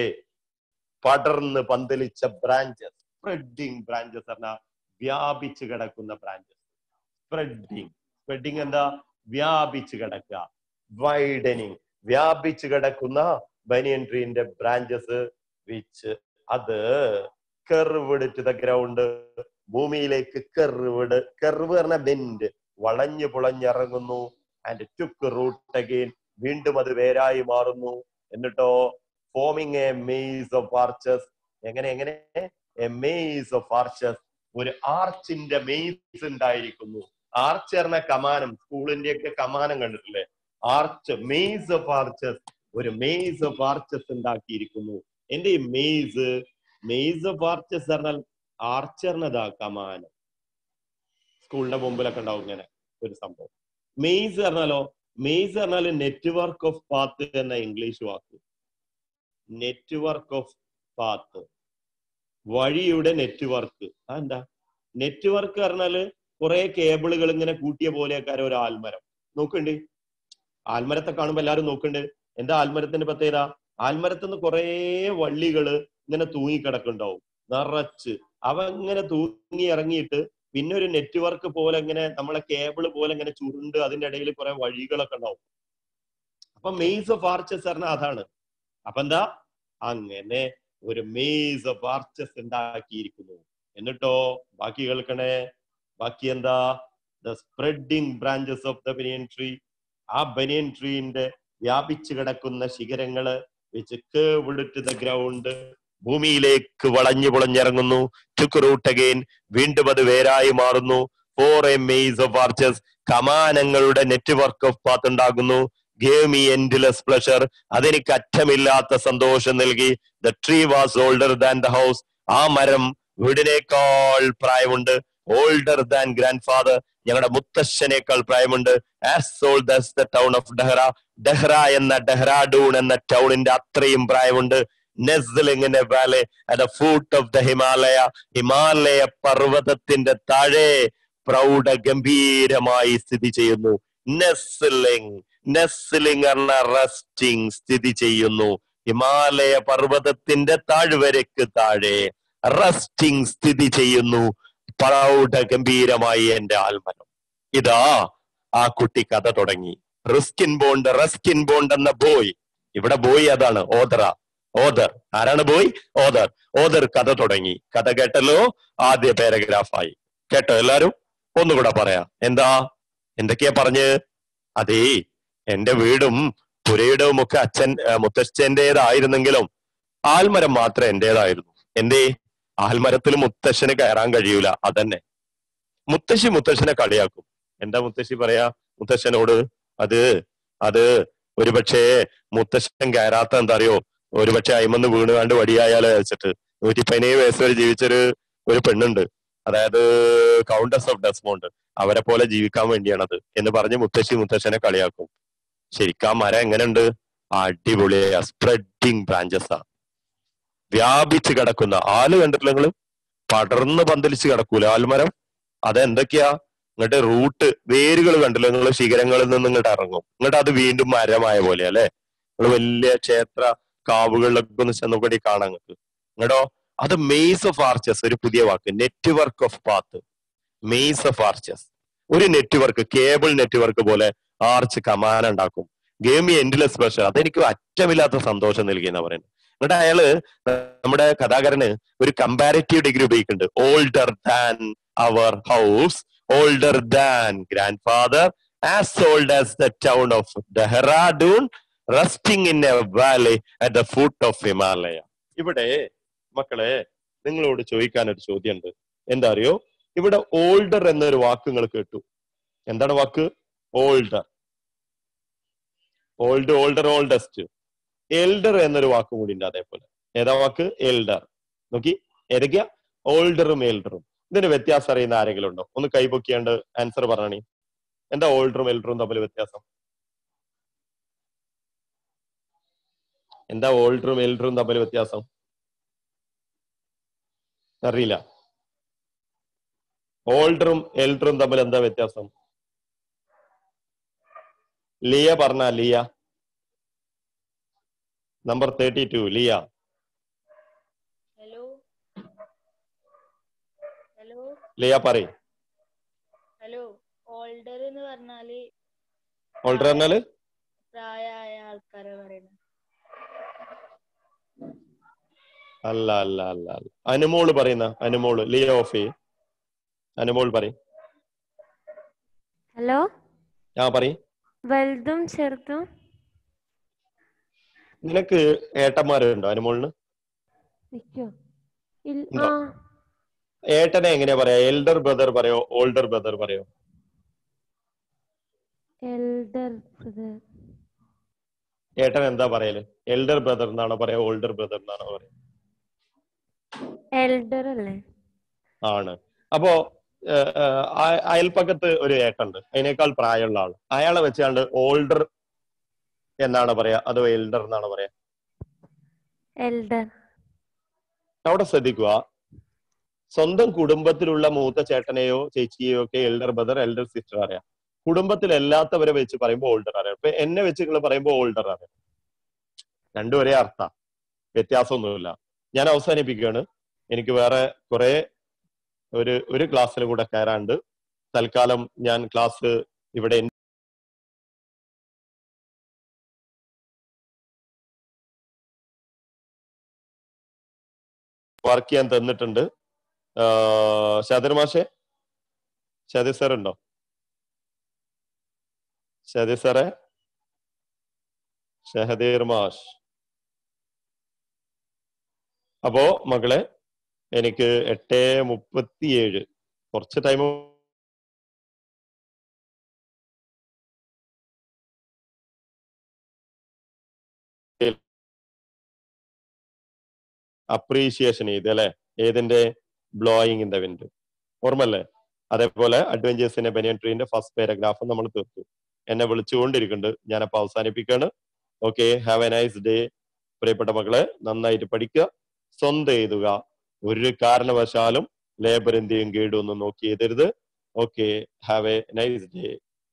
പടർന്ന് പന്തലിച്ച ബ്രാഞ്ചസ് സ്പ്രെഡിങ് ബ്രാഞ്ചസ് പറഞ്ഞാൽ വ്യാപിച്ചു കിടക്കുന്ന ബ്രാഞ്ചസ് സ്പ്രെഡിങ് സ്പ്രെഡിങ് എന്താ വ്യാപിച്ചു കിടക്കുക വൈഡനിങ് വ്യാപിച്ചു കിടക്കുന്ന ബനിയൻ ട്രീന്റെ ബ്രാഞ്ചസ് വിച്ച് അത് കെർവിഡ് ടു ദ ഗ്രൗണ്ട് ഭൂമിയിലേക്ക് കെർവിഡ് കെർവ് പറഞ്ഞ ബെൻഡ് വളഞ്ഞു പുളഞ്ഞിറങ്ങുന്നു ആൻഡ് ടുക്ക് റൂട്ട് അഗെയിൻ വീണ്ടും അത് വേരായി മാറുന്നു എന്നിട്ടോ forming a maze of arches എങ്ങനെ എങ്ങനെ എ മെയ്സ് ഓഫ് ആർച്ചസ് ഒരു ആർച്ചിന്റെ മെയ്സ് ഉണ്ടായിരിക്കുന്നു ആർച്ച് പറഞ്ഞ കമാനം സ്കൂളിന്റെ ഒക്കെ കമാനം കണ്ടിട്ടില്ലേ ആർച്ച് മെയ്സ് ഓഫ് ആർച്ചസ് ഒരു മെയ്സ് ഓഫ് ആർച്ചസ് ഉണ്ടാക്കിയിരിക്കുന്നു എന്റെ ഈ മെയ്സ് മെയ്സ് ഓഫ് ആർച്ചസ് പറഞ്ഞാൽ ആർച്ചറിനതാ കമാനം സ്കൂളിന്റെ മുമ്പിലൊക്കെ ഉണ്ടാവും ഇങ്ങനെ ഒരു സംഭവം മെയ്സ് പറഞ്ഞാലോ മെയ്സ് പറഞ്ഞാൽ നെറ്റ്വർക്ക് ഓഫ് പാത്ത് എന്ന ഇംഗ്ലീഷ് വാക്ക് നെറ്റ്വർക്ക് ഓഫ് പാത്ത് വഴിയുടെ നെറ്റ്വർക്ക് അതെന്താ നെറ്റ്വർക്ക് പറഞ്ഞാല് കുറെ കേബിളുകൾ ഇങ്ങനെ കൂട്ടിയ പോലെയൊക്കെ ഒരു ആൽമരം നോക്കണ്ട് ആൽമരത്തെ കാണുമ്പോ എല്ലാരും നോക്കണ്ട് എന്താ ആൽമരത്തിന്റെ പ്രത്യേകത ആൽമരത്തുനിന്ന് കുറെ വള്ളികള് ഇങ്ങനെ തൂങ്ങിക്കിടക്കുന്നുണ്ടാവും നിറച്ച് അവ ഇങ്ങനെ തൂങ്ങി ഇറങ്ങിയിട്ട് പിന്നെ ഒരു നെറ്റ്വർക്ക് പോലെ ഇങ്ങനെ നമ്മളെ കേബിൾ പോലെ ഇങ്ങനെ ചുരുണ്ട് അതിന്റെ ഇടയിൽ കുറെ വഴികളൊക്കെ ഉണ്ടാവും അപ്പൊ മെയ്സ് ഓഫ് ആർച്ചസ് പറഞ്ഞാൽ അതാണ് അപ്പൊ എന്താ അങ്ങനെ ഒരു മെയ്സ് ഓഫ് ആർച്ചസ് ഉണ്ടാക്കിയിരിക്കുന്നു എന്നിട്ടോ ബാക്കി കേൾക്കണേ ബാക്കി എന്താ the spreading branches of the banyan tree ആ ബനിയൻ ട്രീന്റെ വ്യാപിച്ചു കിടക്കുന്ന ശിഖരങ്ങള് വെച്ച് കേവിഡ് ടു ദ ഗ്രൗണ്ട് ഭൂമിയിലേക്ക് വളഞ്ഞു പുളഞ്ഞിറങ്ങുന്നു ടുക്ക് റൂട്ട് അഗെയിൻ വീണ്ടും അത് വേരായി മാറുന്നു for a maze of arches കമാനങ്ങളുടെ നെറ്റ്വർക്ക് ഓഫ് പാത്ത് ഉണ്ടാകുന്നു ഗേവ് മീ എൻഡ്ലെസ് പ്ലഷർ അതെനിക്ക് അറ്റമില്ലാത്ത സന്തോഷം നൽകി the tree was older than the house ആ മരം വീടിനേക്കാൾ പ്രായമുണ്ട് ഓൾഡർ ദാൻ ഗ്രാൻഡ് ഫാദർ ഞങ്ങളുടെ മുത്തശ്ശനേക്കാൾ പ്രായമുണ്ട് as old as the town of Dehra Dehra എന്ന ഡെഹ്റാഡൂൺ എന്ന ടൗണിന്റെ അത്രയും പ്രായമുണ്ട് nestling in a valley at the foot of the Himalaya Himalaya പർവ്വതത്തിന്റെ താഴെ പ്രൗഢ ഗംഭീരമായി സ്ഥിതി ചെയ്യുന്നു നെസ്ലിംഗ് നെസ്ലിംഗ് എന്ന റെസ്റ്റിംഗ് സ്ഥിതി ചെയ്യുന്നു ഹിമാലയ പർവ്വതത്തിന്റെ താഴ്വരയ്ക്ക് താഴെ റെസ്റ്റിംഗ് സ്ഥിതി ചെയ്യുന്നു പ്രൗഢ ഗംഭീരമായി എന്റെ ആൽമനം ഇതാ ആ കുട്ടി കഥ തുടങ്ങി റിസ്കിൻ ബോണ്ട് റസ്കിൻ ബോണ്ട് എന്ന ബോയ് ഇവിടെ ബോയ് അതാണ് ഓദറ ഓദർ ആരാണ് ബോയ് ഓദർ ഓദർ കഥ തുടങ്ങി കഥ കേട്ടല്ലോ ആദ്യ പാരഗ്രാഫായി കേട്ടോ എല്ലാരും ഒന്നുകൂടെ പറയാം എന്താ എന്തൊക്കെയാ പറഞ്ഞ് അതേ എന്റെ വീടും പുരയിടവും ഒക്കെ അച്ഛൻ ആ, മുത്തച്ഛന്റേതായിരുന്നെങ്കിലും ആൽമരം മാത്രം എന്റേതായിരുന്നു എന്തേ ആൽമരത്തിൽ മുത്തശ്ശന് കയറാൻ കഴിയൂല അതന്നെ മുത്തശ്ശി മുത്തശ്ശനെ കളിയാക്കും എന്താ മുത്തശ്ശി പറയാ മുത്തശ്ശനോട് അത് അത് ഒരുപക്ഷെ മുത്തശ്ശൻ കയറാത്ത എന്താ അറിയോ ഒരുപക്ഷെ അയിമന്ന് വീണുകാണ്ട് വടിയായാലോ വെച്ചിട്ട് നൂറ്റി പതിനേഴ് വയസ്സ് വരെ ജീവിച്ചൊരു ഒരു പെണ്ണുണ്ട് അതായത് കൗണ്ടസ് ഓഫ് ഡെസ്മോണ്ട് അവരെ പോലെ ജീവിക്കാൻ വേണ്ടിയാണത് എന്ന് പറഞ്ഞ് മുത്തശ്ശി മുത്തശ്ശനെ കളിയാക്കും ശരിക്കും ആ മരം എങ്ങനെയുണ്ട് അടിപൊളിയാ സ്പ്രെഡിങ് ബ്രാഞ്ചസ് ആ വ്യാപിച്ച് കിടക്കുന്ന ആല് കണ്ടിട്ടില്ല നിങ്ങള് പടർന്ന് പന്തലിച്ച് കിടക്കൂല ആൽമരം അതെന്തൊക്കെയാ ഇങ്ങോട്ട് റൂട്ട് വേരുകൾ കണ്ടില്ല നിങ്ങൾ ശിഖരങ്ങളിൽ നിന്ന് ഇങ്ങോട്ട് ഇറങ്ങും ഇങ്ങോട്ട് അത് വീണ്ടും മരമായ പോലെ അല്ലെ നിങ്ങൾ വലിയ ക്ഷേത്ര കാവുകളിലൊക്കെ ഒന്ന് ചെന്നപ്പടി കാണാൻ നിങ്ങൾക്ക് ഇങ്ങടോ അത് മെയ്സ് ഓഫ് ആർച്ചസ് ഒരു പുതിയ വാക്ക് network of path maze of arches ഒരു നെറ്റ്വർക്ക് കേബിൾ നെറ്റ്വർക്ക് പോലെ ആർച്ച് കമാന ഉണ്ടാക്കും ഗെയിം എൻഡ്ലെസ് സ്പെഷ്യൽ അതെനിക്ക് അറ്റമില്ലാത്ത സന്തോഷം നൽകി എന്നാ പറയുന്നത് എന്നിട്ട് അയാള് നമ്മുടെ കഥാകാരന് ഒരു കമ്പാരിറ്റീവ് ഡിഗ്രി ഉപയോഗിക്കുന്നുണ്ട് older than our house older than grandfather as old as the town of Dehradun resting in a valley at the foot of Himalaya ഇവിടെ മക്കളെ നിങ്ങളോട് ചോദിക്കാൻ ഒരു ചോദ്യമുണ്ട് എന്താ അറിയോ ഇവിടെ ഓൾഡർ എന്നൊരു വാക്ക് നിങ്ങൾ കേട്ടു എന്താണ് വാക്ക് older old older oldest elder എന്നൊരു വാക്കും കൂടി ഉണ്ട് അതേപോലെ ഏതാ വാക്ക് എൽഡർ നോക്കി ഏതൊക്കെയാ ഓൾഡറും എൽഡറും ഇതിന് വ്യത്യാസം അറിയുന്ന ആരെങ്കിലും ഉണ്ടോ ഒന്ന് കൈപൊക്കിയാണ്ട് ആൻസർ പറഞ്ഞണി എന്താ ഓൾഡറും എൽഡറും തമ്മിൽ വ്യത്യാസം എന്താ ഓൾഡറും എൽഡറും തമ്മിൽ വ്യത്യാസം അറിയില്ല ഓൾഡറും എൽഡറും തമ്മിൽ എന്താ വ്യത്യാസം ലിയ പറഞ്ഞ Liya number thirty two Liya hello hello Liya പറയും ഹലോ ഓൾഡർ എന്ന് പറഞ്ഞാല് ഓൾഡർ പറഞ്ഞാല് പ്രായമായ ആൾക്കാരെ പറയുന്നത് അല്ല അല്ല അല്ല അല്ല അനുമോള് പറയുന്ന അനുമോള് ലിയ ഓഫ് ചെയ്യ് അനുമോൾ പറയും ഹലോ ആ പറയും വലുതും ചെറുതും നിനക്ക് ഏട്ടന്മാരുണ്ടോ അനുമോളിന് നിക്കോ ഇൽ- ഉണ്ടോ? ആ ഏട്ടനെ എങ്ങനെയാ പറയാ എൽഡർ ബ്രദർ പറയോ ഓൾഡർ ബ്രദർ പറയോ എൽഡർ ബ്രദർ ഏട്ടൻ എന്താ പറയല് എൽഡർ ബ്രദർ എന്നാണോ പറയാ ഓൾഡർ ബ്രദർ എന്നാണോ പറയാ എൽഡർ അല്ലേ ആണ് അപ്പോ ഏഹ്, ഏഹ്, അയ- അയൽപ്പക്കത്ത് ഒരു ഏട്ടുണ്ട് അതിനേക്കാൾ പ്രായമുള്ള ആള് അയാളെ വെച്ചാണ്ട് ഓൾഡർ എന്നാണ് പറയാ അതോ എൽഡർ എന്നാണ് പറയാ എൽഡർ അവിടെ ശ്രദ്ധിക്കുക സ്വന്തം കുടുംബത്തിലുള്ള മൂത്ത ചേട്ടനെയോ ചേച്ചിയെയോ ഒക്കെ എൽഡർ ബ്രദർ എൽഡർ സിസ്റ്റർ അറിയാം കുടുംബത്തിൽ അല്ലാത്തവരെ വെച്ച് പറയുമ്പോൾ ഓൾഡർ അറിയാം ഇപ്പൊ എന്നെ വെച്ച് നിങ്ങൾ പറയുമ്പോൾ ഓൾഡർ അറിയാം രണ്ടും ഒരേ അർത്ഥ വ്യത്യാസമൊന്നുമില്ല ഞാൻ അവസാനിപ്പിക്കുകയാണ് എനിക്ക് വേറെ കുറെ ഒരു ഒരു ക്ലാസ്സിൽ കൂടെ കയറാണ്ട് തൽക്കാലം ഞാൻ ക്ലാസ് ഇവിടെ വർക്ക് ചെയ്യാൻ തന്നിട്ടുണ്ട് ഷാദിർ മാഷെ ഷാദിർ സാർ ഉണ്ടോ ഷാദിർ സാറേ ഷഹദീർ മാഷ് അപ്പോ മകളെ എനിക്ക് എട്ട് മുപ്പത്തിയേഴ് കുറച്ച് ടൈം അപ്രീഷിയേഷൻ ചെയ്ത് അല്ലെ ഏതിന്റെ ബ്ലോയിങ് ഇൻ ദ വിൻഡ് ഓർമ്മല്ലേ അതേപോലെ അഡ്വഞ്ചേഴ്സിന്റെ ബനിയൻ ട്രീന്റെ ഫസ്റ്റ് പാരഗ്രാഫ് നമ്മൾ തീർത്തു എന്നെ വിളിച്ചുകൊണ്ടിരിക്കുന്നുണ്ട് ഞാനപ്പോ അവസാനിപ്പിക്കാണ് okay have a nice day പ്രിയപ്പെട്ട മക്കളെ നന്നായിട്ട് പഠിക്കുക സ്വന്തം എഴുതുക ഒരു കാരണവശാലും ലേബർ എന്തെയും ഗൈഡും ഒന്നും നോക്കി എഴുതരുത് okay have a nice day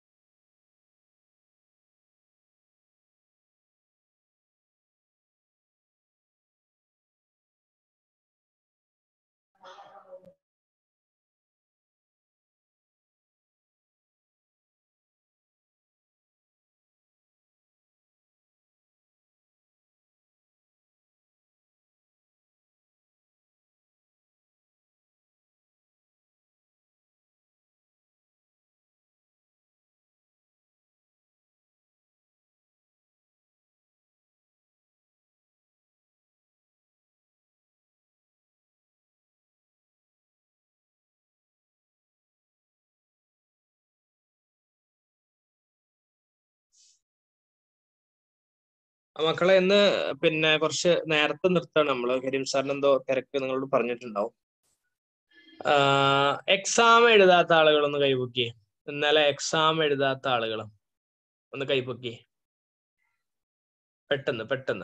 ആ മക്കളെ ഇന്ന് പിന്നെ കുറച്ച് നേരത്തെ നിർത്താണ് നമ്മള് കരീം സാറിന് എന്തോ തിരക്ക് നിങ്ങളോട് പറഞ്ഞിട്ടുണ്ടാവും എക്സാം എഴുതാത്ത ആളുകളൊന്ന് കൈപൊക്കി ഇന്നലെ എക്സാം എഴുതാത്ത ആളുകൾ ഒന്ന് കൈപൊക്കി പെട്ടെന്ന് പെട്ടെന്ന്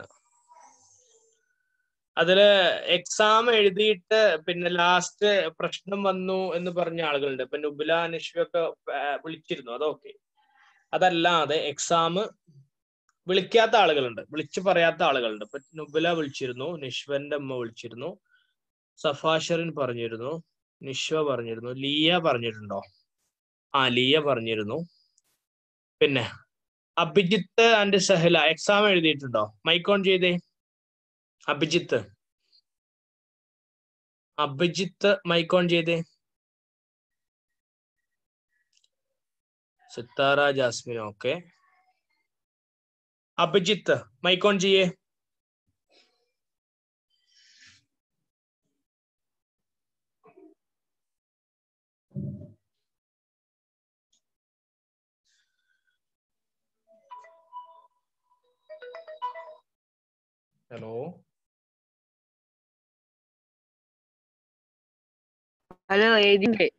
അതില് എക്സാം എഴുതിയിട്ട് പിന്നെ ലാസ്റ്റ് പ്രശ്നം വന്നു എന്ന് പറഞ്ഞ ആളുകളുണ്ട് ഇപ്പൊ നുബില നിഷ്വൊക്കെ വിളിച്ചിരുന്നു അതൊക്കെ അതല്ലാതെ എക്സാം വിളിക്കാത്ത ആളുകളുണ്ട് വിളിച്ചു പറയാത്ത ആളുകളുണ്ട് ഇപ്പൊ നുബില വിളിച്ചിരുന്നു നിഷ്വന്റെ അമ്മ വിളിച്ചിരുന്നു സഫാഷറിൻ പറഞ്ഞിരുന്നു നിഷ്വ പറഞ്ഞിരുന്നു ലിയ പറഞ്ഞിട്ടുണ്ടോ ആ ലിയ പറഞ്ഞിരുന്നു പിന്നെ അഭിജിത്ത് ആൻഡ് സഹല എക്സാം എഴുതിയിട്ടുണ്ടോ മൈക്ക് ഓൺ ചെയ്തേ അഭിജിത്ത് അഭിജിത്ത് മൈക്ക് ഓൺ ചെയ്തേ Sithara Jasmine okay Abhijith mike on ചെയ്യേ ഹലോ ഹലോ എഴുതിണ്ട്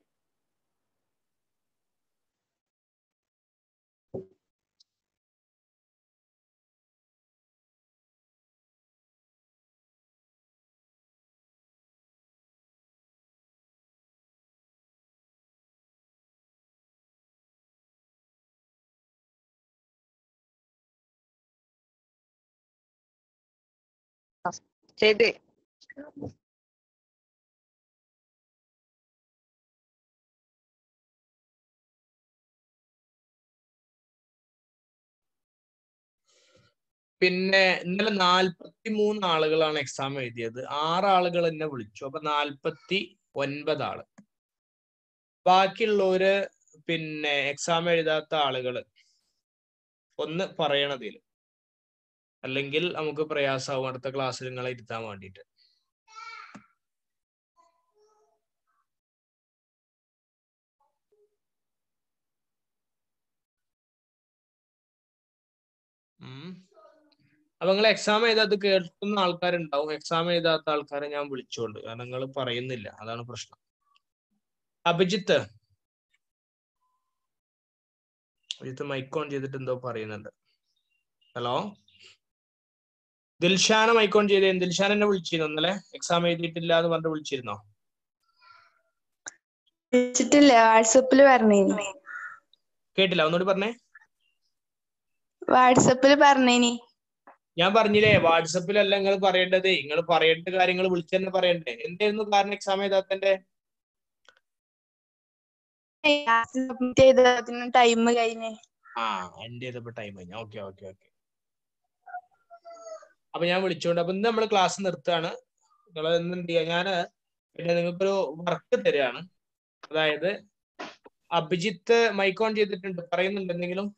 ചെയ്ത് പിന്നെ ഇന്നലെ നാൽപ്പത്തി മൂന്ന് ആളുകളാണ് എക്സാം എഴുതിയത് ആറ് ആളുകൾ എന്നെ വിളിച്ചു അപ്പൊ നാൽപ്പത്തി ഒൻപത് ആള് ബാക്കിയുള്ളവര് പിന്നെ എക്സാം എഴുതാത്ത ആളുകള് ഒന്ന് പറയണതിൽ അല്ലെങ്കിൽ നമുക്ക് പ്രയാസമാവും അടുത്ത ക്ലാസ്സിൽ നിങ്ങളെ ഇരുത്താൻ വേണ്ടിയിട്ട് ഉം അപ്പൊ നിങ്ങൾ എക്സാം എഴുതാത്ത കേൾക്കുന്ന ആൾക്കാരുണ്ടാവും എക്സാം എഴുതാത്ത ആൾക്കാരെ ഞാൻ വിളിച്ചോണ്ട് കാരണം നിങ്ങൾ പറയുന്നില്ല അതാണ് പ്രശ്നം അഭിജിത്ത് അഭിജിത്ത് മൈക്ക് ഓൺ ചെയ്തിട്ട് എന്തോ പറയുന്നുണ്ട് ഹലോ ദിൽഷാന മൈക്ക് ഓൺ ചെയ്തേ ദിൽഷാൻ എന്നെ വിളിച്ചിരുന്നു ഇന്നലെ എക്സാം എഴുതിയിട്ടില്ല എന്ന് പറഞ്ഞിട്ട് വിളിച്ചിരുന്നോ വിളിച്ചിട്ടില്ല വാട്സപ്പിൽ പറഞ്ഞേനി കേട്ടില്ല ഒന്നുകൂടി പറഞ്ഞേ വാട്സപ്പിൽ പറഞ്ഞേനി ഞാൻ പറഞ്ഞില്ലേ വാട്സപ്പിലല്ല നിങ്ങൾ പറയേണ്ടത് നിങ്ങൾ പറയേണ്ട കാര്യങ്ങൾ വിളിച്ചു തന്നെ പറയണ്ടേ എന്തായിരുന്നു കാരണം എക്സാം എഴുതാത്തന്റെ സബ്മിറ്റ് ചെയ്തതിന് ടൈം കഴിഞ്ഞേ ആ എന്റെ ചെയ്തപ്പോ ടൈം കഴിഞ്ഞ ഓക്കെ ഓക്കെ ഓക്കെ അപ്പൊ ഞാൻ വിളിച്ചോണ്ട് അപ്പൊ ഇന്ന് നമ്മൾ ക്ലാസ് നിർത്തുകയാണ് നിങ്ങൾ എന്ത് ചെയ്യാ ഞാന് പിന്നെ നിങ്ങൾക്കൊരു വർക്ക് തരികയാണ് അതായത് അഭിജിത്ത് മൈക്ക് ഓൺ ചെയ്തിട്ടുണ്ട് പറയുന്നുണ്ട് എന്തെങ്കിലും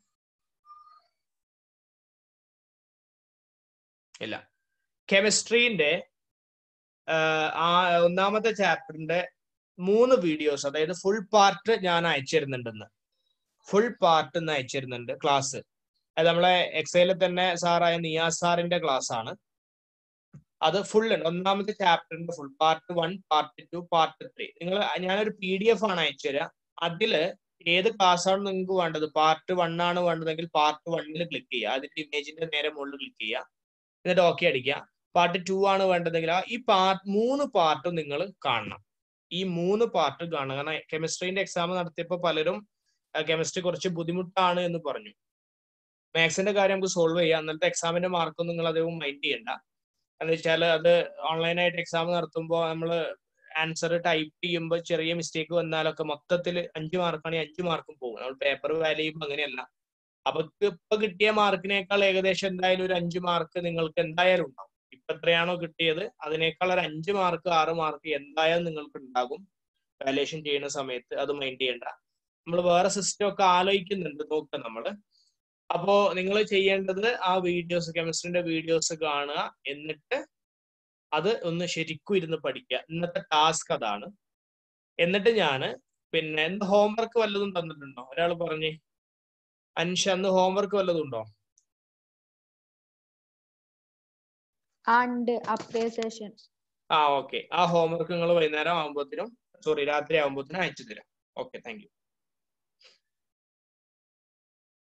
ഇല്ല കെമിസ്ട്രീന്റെ ആ ഒന്നാമത്തെ ചാപ്റ്ററിന്റെ മൂന്ന് വീഡിയോസ് അതായത് ഫുൾ പാർട്ട് ഞാൻ അയച്ചിരുന്നുണ്ടെന്ന് ഫുൾ പാർട്ട് ഇന്ന് അയച്ചിരുന്നുണ്ട് ക്ലാസ് അത് നമ്മളെ എക്സൈലിൽ തന്നെ സാറായ നിയാസ് സാറിന്റെ ക്ലാസ് ആണ് അത് ഫുൾ ഉണ്ട് ഒന്നാമത്തെ ചാപ്റ്ററിന്റെ full part one part two part three നിങ്ങൾ ഞാനൊരു പി ഡി എഫ് ആണ് അയച്ചു തരാം അതില് ഏത് ക്ലാസ് ആണ് നിങ്ങൾക്ക് വേണ്ടത് പാർട്ട് വൺ ആണ് വേണ്ടതെങ്കിൽ പാർട്ട് വണ്ണിൽ ക്ലിക്ക് ചെയ്യുക അതിന്റെ ഇമേജിന്റെ നേരെ മുകളിൽ ക്ലിക്ക് ചെയ്യുക എന്നിട്ട് ഓക്കെ അടിക്കുക പാർട്ട് ടു ആണ് വേണ്ടതെങ്കിൽ ആ ഈ പാർട്ട് മൂന്ന് പാർട്ടും നിങ്ങൾ കാണണം ഈ മൂന്ന് പാർട്ട് കാണണം കാരണം കെമിസ്ട്രീന്റെ എക്സാം നടത്തിയപ്പോൾ പലരും കെമിസ്ട്രി കുറച്ച് ബുദ്ധിമുട്ടാണ് എന്ന് പറഞ്ഞു മാത്സിന്റെ കാര്യം നമുക്ക് സോൾവ് ചെയ്യാം അന്നത്തെ എക്സാമിന്റെ മാർക്കൊന്നും നിങ്ങൾ അധികം മൈൻഡ് ചെയ്യണ്ട എന്ന് വെച്ചാൽ അത് ഓൺലൈനായിട്ട് എക്സാം നടത്തുമ്പോൾ നമ്മൾ ആൻസർ ടൈപ്പ് ചെയ്യുമ്പോൾ ചെറിയ മിസ്റ്റേക്ക് വന്നാലൊക്കെ മൊത്തത്തിൽ അഞ്ച് മാർക്കാണെങ്കിൽ അഞ്ച് മാർക്കും പോകും നമ്മൾ പേപ്പർ വാല്യൂ ചെയ്യുമ്പോൾ അങ്ങനെയല്ല അപ്പൊ ഇപ്പൊ കിട്ടിയ മാർക്കിനേക്കാൾ ഏകദേശം എന്തായാലും ഒരു അഞ്ച് മാർക്ക് നിങ്ങൾക്ക് എന്തായാലും ഉണ്ടാവും ഇപ്പൊ എത്രയാണോ കിട്ടിയത് അതിനേക്കാൾ ഒരു അഞ്ച് മാർക്ക് ആറ് മാർക്ക് എന്തായാലും നിങ്ങൾക്ക് ഉണ്ടാകും വാല്യുവേഷൻ ചെയ്യുന്ന സമയത്ത് അത് മൈൻഡ് ചെയ്യണ്ട നമ്മൾ വേറെ സിസ്റ്റം ഒക്കെ ആലോചിക്കുന്നുണ്ട് നോക്കുക നമ്മള് അപ്പോ നിങ്ങൾ ചെയ്യേണ്ടത് ആ വീഡിയോസ് കെമിസ്ട്രിന്റെ വീഡിയോസ് കാണുക എന്നിട്ട് അത് ഒന്ന് ശരിക്കും ഇരുന്ന് പഠിക്കുക ഇന്നത്തെ ടാസ്ക് അതാണ് എന്നിട്ട് ഞാന് പിന്നെ എന്ത് ഹോംവർക്ക് വല്ലതും തന്നിട്ടുണ്ടോ ഒരാൾ പറഞ്ഞേ അൻഷ അന്ന് ഹോംവർക്ക് വല്ലതും ഉണ്ടോ ഉണ്ട് അപ്ലൈ സെഷൻ ആ ഓക്കെ ആ ഹോംവർക്ക് നിങ്ങൾ വൈകുന്നേരം ആകുമ്പോഴത്തേനും സോറി രാത്രി ആകുമ്പോഴത്തേനും അയച്ചു തരാം ഓക്കെ താങ്ക് യു